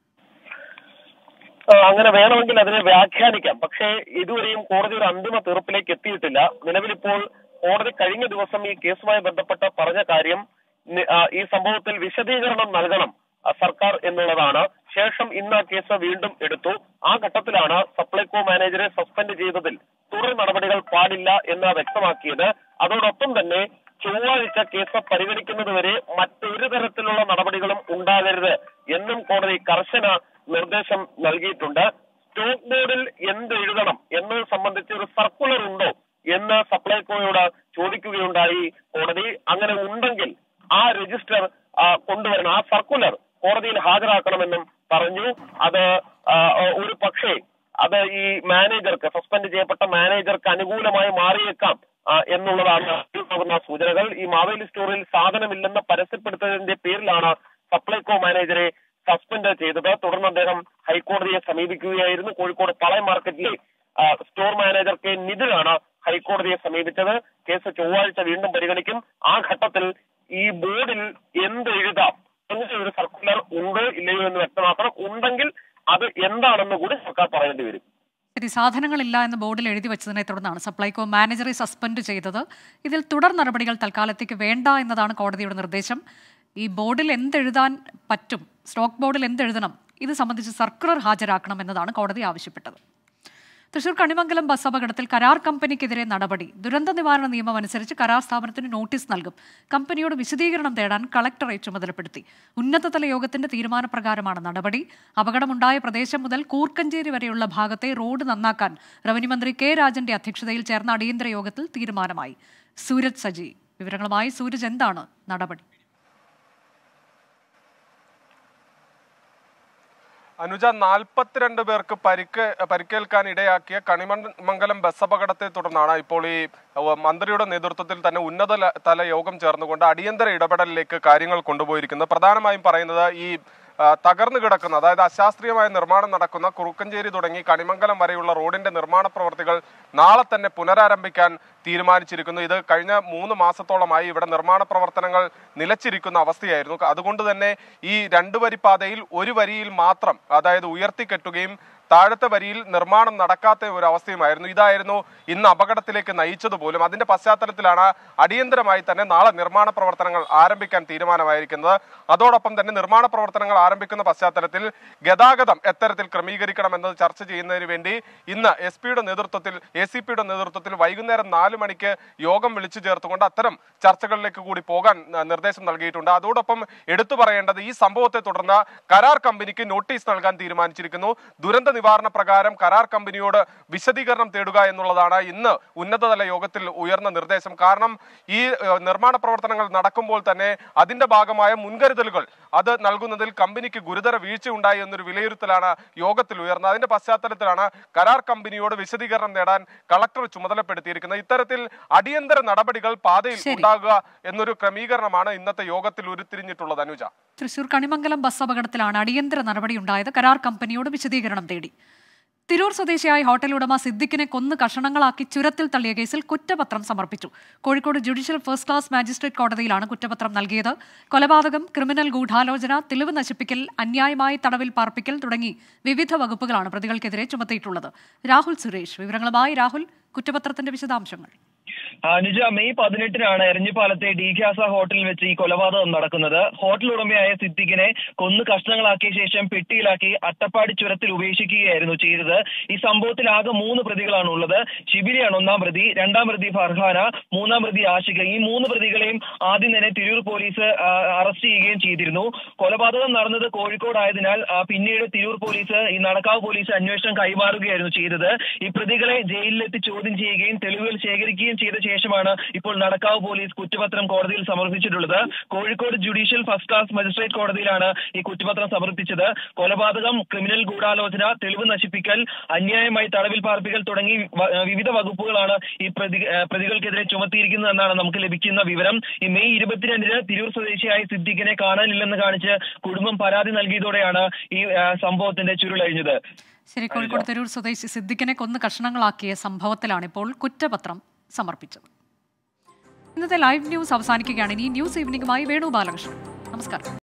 ആ, അങ്ങനെ വേണമെങ്കിൽ അതിനെ വ്യാഖ്യാനിക്കാം പക്ഷേ ഇതുവരെയും കോടതി ഒരു അന്തിമ തീർപ്പിലേക്ക് എത്തിയിട്ടില്ല നിലവിലിപ്പോൾ കോടതി കഴിഞ്ഞ ദിവസം ഈ കേസുമായി ബന്ധപ്പെട്ട് പറഞ്ഞ കാര്യം നി- ആ, ഈ സംഭവത്തിൽ വിശദീകരണം നൽകണം ആ, സർക്കാർ എന്നുള്ളതാണ് ശേഷം ഇന്ന് ആ കേസ് വീണ്ടും എടുത്തു ആ ഘട്ടത്തിലാണ് സപ്ലൈകോ മാനേജറെ സസ്പെൻഡ് ചെയ്തതിൽ തുടർ നടപടികൾ പാടില്ല എന്ന് വ്യക്തമാക്കിയത് അതോടൊപ്പം തന്നെ ചൊവ്വാഴ്ച കേസ് പരിഗണിക്കുന്നത് വരെ മറ്റൊരു തരത്തിലുള്ള നടപടികളും ഉണ്ടാകരുത് എന്നും കോടതി കർശന നിർദ്ദേശം നൽകിയിട്ടുണ്ട് സ്റ്റോക്ക് ബോർഡിൽ എന്ത് എഴുതണം എന്നത് സംബന്ധിച്ച് ഒരു സർക്കുലർ ഉണ്ടോ എന്ന് സപ്ലൈകോയോട് ചോദിക്കുകയുണ്ടായി കോടതി അങ്ങനെ ഉണ്ടെങ്കിൽ ആ രജിസ്റ്റർ ആ, കൊണ്ടുവരണം ആ സർക്കുലർ കോടതിയിൽ ഹാജരാക്കണമെന്നും പറഞ്ഞു അത് ആ, ഒരു പക്ഷേ അത് ഈ മാനേജർക്ക് സസ്പെൻഡ് ചെയ്യപ്പെട്ട മാനേജർക്ക് അനുകൂലമായി മാറിയേക്കാം ആ, എന്നുള്ളതാണ് ഉണ്ടാകുന്ന സൂചനകൾ ഈ മാവേലി സ്റ്റോറിൽ സാധനമില്ലെന്ന് പരസ്യപ്പെടുത്തതിന്റെ പേരിലാണ് സപ്ലൈകോ മാനേജരെ സസ്പെൻഡ് ചെയ്തത് തുടർന്ന് അദ്ദേഹം ഹൈക്കോടതിയെ സമീപിക്കുകയായിരുന്നു കോഴിക്കോട് പളയം മാർക്കറ്റിലെ ആ, സ്റ്റോർ മാനേജർ കെ നിതിനാണ് ഹൈക്കോടതിയെ സമീപിച്ചത് കേസ് ചൊവ്വാഴ്ച വീണ്ടും പരിഗണിക്കും ആ ഘട്ടത്തിൽ ഈ ബോർഡിൽ എന്ത് എഴുതാം അങ്ങനെ ഒരു സർക്കുലർ ഉണ്ട് ഇല്ലയോ എന്ന് വ്യക്തമാക്കണം ഉണ്ടെങ്കിൽ അത് എന്താണെന്ന് കൂടി സർക്കാർ പറയേണ്ടി വരും ശരി സാധനങ്ങളില്ല എന്ന് ബോർഡിൽ എഴുതി വെച്ചതിനെ തുടർന്നാണ് സപ്ലൈകോ മാനേജറെ സസ്പെൻഡ് ചെയ്തത് ഇതിൽ തുടർ നടപടികൾ തൽക്കാലത്തേക്ക് വേണ്ട എന്നതാണ് കോടതിയുടെ നിർദ്ദേശം ഈ ബോർഡിൽ എന്തെഴുതാൻ പറ്റും സ്റ്റോക്ക് ബോർഡിൽ എന്തെഴുതണം ഇത് സംബന്ധിച്ച് സർക്കുലർ ഹാജരാക്കണം എന്നതാണ് കോടതി ആവശ്യപ്പെട്ടത് തൃശൂർ കണിമംഗലം ബസ് അപകടത്തിൽ കരാർ കമ്പനിക്കെതിരെ നടപടി ദുരന്ത നിവാരണ നിയമം അനുസരിച്ച് കരാർ സ്ഥാപനത്തിന് നോട്ടീസ് നൽകും കമ്പനിയോട് വിശദീകരണം തേടാൻ കളക്ടറെ ചുമതലപ്പെടുത്തി ഉന്നതതല യോഗത്തിന്റെ തീരുമാനപ്രകാരമാണ് നടപടി അപകടമുണ്ടായ പ്രദേശം മുതൽ കൂർക്കഞ്ചേരി വരെയുള്ള ഭാഗത്തെ റോഡ് നന്നാക്കാൻ റവന്യൂ മന്ത്രി കെ രാജന്റെ അധ്യക്ഷതയിൽ ചേർന്ന അടിയന്തര യോഗത്തിൽ തീരുമാനമായി സൂരജ് സജി വിവരങ്ങളുമായി സൂരജ് എന്താണ് നടപടി അനുജ നാൽപ്പത്തിരണ്ട് പേർക്ക് പരിക്ക് പരിക്കേൽക്കാൻ ഇടയാക്കിയ കണിമംഗലം ബസ് അപകടത്തെ തുടർന്നാണ് ഇപ്പോൾ ഈ ഉവ്വ് മന്ത്രിയുടെ നേതൃത്വത്തിൽ തന്നെ ഉന്നത ല- തല യോഗം ചേർന്നുകൊണ്ട് അടിയന്തര ഇടപെടലിലേക്ക് കാര്യങ്ങൾ കൊണ്ടുപോയിരിക്കുന്നത് പ്രധാനമായും പറയുന്നത് ഈ ആ, തകർന്നു കിടക്കുന്ന അതായത് അശാസ്ത്രീയമായ നിർമ്മാണം നടക്കുന്ന കുറുക്കഞ്ചേരി തുടങ്ങി കണിമംഗലം വരെയുള്ള റോഡിന്റെ നിർമ്മാണ പ്രവർത്തികൾ നാളെ തന്നെ പുനരാരംഭിക്കാൻ തീരുമാനിച്ചിരിക്കുന്നു ഇത് കഴിഞ്ഞ മൂന്ന് മാസത്തോളമായി ഇവിടെ നിർമ്മാണ പ്രവർത്തനങ്ങൾ നിലച്ചിരിക്കുന്ന അവസ്ഥയായിരുന്നു അതുകൊണ്ട് തന്നെ ഈ രണ്ടു വരി പാതയിൽ ഒരു വരിയിൽ മാത്രം അതായത് ഉയർത്തിക്കെട്ടുകയും താഴത്തെ വരിയിൽ നിർമ്മാണം നടക്കാത്ത ഒരു അവസ്ഥയുമായിരുന്നു ഇതായിരുന്നു ഇന്ന് അപകടത്തിലേക്ക് നയിച്ചത് പോലും അതിന്റെ പശ്ചാത്തലത്തിലാണ് അടിയന്തരമായി തന്നെ നാളെ നിർമ്മാണ പ്രവർത്തനങ്ങൾ ആരംഭിക്കാൻ തീരുമാനമായിരിക്കുന്നത് അതോടൊപ്പം തന്നെ നിർമ്മാണ പ്രവർത്തനങ്ങൾ ആരംഭിക്കുന്ന പശ്ചാത്തലത്തിൽ ഗതാഗതം എത്തരത്തിൽ ക്രമീകരിക്കണമെന്നത് ചർച്ച ചെയ്യുന്നതിന് വേണ്ടി ഇന്ന് എസ് പിയുടെ നേതൃത്വത്തിൽ എ സി പിയുടെ നേതൃത്വത്തിൽ വൈകുന്നേരം നാല് മണിക്ക് യോഗം വിളിച്ചു ചേർത്തുകൊണ്ട് അത്തരം ചർച്ചകളിലേക്ക് കൂടി പോകാൻ ആ, നിർദ്ദേശം നൽകിയിട്ടുണ്ട് അതോടൊപ്പം എടുത്തു പറയേണ്ടത് ഈ സംഭവത്തെ തുടർന്ന് കരാർ കമ്പനിക്ക് നോട്ടീസ് നൽകാൻ തീരുമാനിച്ചിരിക്കുന്നു ദുരന്ത നിവാരണ പ്രകാരം കരാർ കമ്പനിയോട് വിശദീകരണം തേടുക എന്നുള്ളതാണ് ഇന്ന് ഉന്നതതല യോഗത്തിൽ ഉയർന്ന നിർദ്ദേശം കാരണം ഈ ഏഹ്, നിർമ്മാണ പ്രവർത്തനങ്ങൾ നടക്കുമ്പോൾ തന്നെ അതിന്റെ ഭാഗമായ മുൻകരുതലുകൾ അത് നൽകുന്നതിൽ കമ്പനിക്ക് ഗുരുതര വീഴ്ച ഉണ്ടായി എന്നൊരു വിലയിരുത്തലാണ് യോഗത്തിൽ ഉയർന്നത് അതിന്റെ പശ്ചാത്തലത്തിലാണ് കരാർ കമ്പനിയോട് വിശദീകരണം നേടാൻ കളക്ടർ ചുമതലപ്പെടുത്തിയിരിക്കുന്നത് ഇത്തരത്തിൽ അടിയന്തര നടപടികൾ പാതയിൽ ശരി. ഉണ്ടാകുക എന്നൊരു ക്രമീകരണമാണ് ഇന്നത്തെ യോഗത്തിൽ ഉരുത്തിരിഞ്ഞിട്ടുള്ളത് അനുജ തൃശൂർ കണിമംഗലം ബസ് അപകടത്തിലാണ് അടിയന്തര നടപടിയുണ്ടായത് കരാർ കമ്പനിയോട് വിശദീകരണം തേടി തിരൂർ സ്വദേശിയായ ഹോട്ടൽ ഉടമ സിദ്ദിഖിനെ കൊന്ന് കഷണങ്ങളാക്കി ചുരത്തിൽ തള്ളിയ കേസിൽ കുറ്റപത്രം സമർപ്പിച്ചു Kozhikode judicial first class magistrate കോടതിയിലാണ് കുറ്റപത്രം നൽകിയത് കൊലപാതകം ക്രിമിനൽ ഗൂഢാലോചന തെളിവ് നശിപ്പിക്കൽ അന്യായമായി തടവിൽ പാർപ്പിക്കൽ തുടങ്ങി വിവിധ വകുപ്പുകളാണ് പ്രതികൾക്കെതിരെ ചുമത്തിയിട്ടുള്ളത് രാഹുൽ സുരേഷ് വിവരങ്ങളുമായി രാഹുൽ കുറ്റപത്രത്തിന്റെ വിശദാംശങ്ങൾ അനുജ മെയ് പതിനെട്ടിനാണ് എരഞ്ഞിപ്പാലത്തെ ഡി ഖാസ ഹോട്ടലിൽ വെച്ച് ഈ കൊലപാതകം നടക്കുന്നത് ഹോട്ടൽ ഉടമയായ സിദ്ദിഖിനെ കൊന്ന് കഷ്ണങ്ങളാക്കിയ ശേഷം പെട്ടിയിലാക്കി അട്ടപ്പാടി ചുരത്തിൽ ഉപേക്ഷിക്കുകയായിരുന്നു ചെയ്തത് ഈ സംഭവത്തിൽ ആകെ മൂന്ന് പ്രതികളാണ് ഉള്ളത് ഷിബിരിയാണ് ഒന്നാം പ്രതി രണ്ടാം പ്രതി ഫർഹാന മൂന്നാം പ്രതി ആഷിക ഈ മൂന്ന് പ്രതികളെയും ആദ്യം തന്നെ തിരൂർ പോലീസ് ആ, അറസ്റ്റ് ചെയ്യുകയും ചെയ്തിരുന്നു കൊലപാതകം നടന്നത് കോഴിക്കോടായതിനാൽ ആ, പിന്നീട് തിരൂർ പോലീസ് ഈ നടക്കാവ് പോലീസ് അന്വേഷണം കൈമാറുകയായിരുന്നു ചെയ്തത് ഈ പ്രതികളെ ജയിലിലെത്തി ചോദ്യം ചെയ്യുകയും തെളിവുകൾ ശേഖരിക്കുകയും ചെയ്ത ശേഷമാണ് ഇപ്പോൾ നടക്കാവ് പോലീസ് കുറ്റപത്രം കോടതിയിൽ സമർപ്പിച്ചിട്ടുള്ളത് Kozhikode judicial first class magistrate കോടതിയിലാണ് ഈ കുറ്റപത്രം സമർപ്പിച്ചത് കൊലപാതകം ക്രിമിനൽ ഗൂഢാലോചന തെളിവ് നശിപ്പിക്കൽ അന്യായമായി തടവിൽ പാർപ്പിക്കൽ തുടങ്ങി വ- വിവിധ വകുപ്പുകളാണ് ഈ പ്രതി ഏഹ് പ്രതികൾക്കെതിരെ ചുമത്തിയിരിക്കുന്നത് എന്നാണ് നമുക്ക് ലഭിക്കുന്ന വിവരം ഈ മെയ് ഇരുപത്തിരണ്ടിന് തിരൂർ സ്വദേശിയായ സിദ്ദിഖിനെ കാണാനില്ലെന്ന് കാണിച്ച് കുടുംബം പരാതി നൽകിയതോടെയാണ് ഈ ഏഹ് സംഭവത്തിന്റെ ചുരുളഴിഞ്ഞത് ശരി കോഴിക്കോട് തിരൂർ സ്വദേശി സിദ്ദിഖിനെ കൊന്ന് കഷണങ്ങളാക്കിയ സംഭവത്തിലാണ് ഇപ്പോൾ കുറ്റപത്രം സമർപ്പിച്ചത് ഇന്നത്തെ ലൈവ് ന്യൂസ് അവസാനിക്കുകയാണ് ഇനി ന്യൂസ് ഈവനിംഗുമായി വേണു ബാലകൃഷ്ണൻ നമസ്കാരം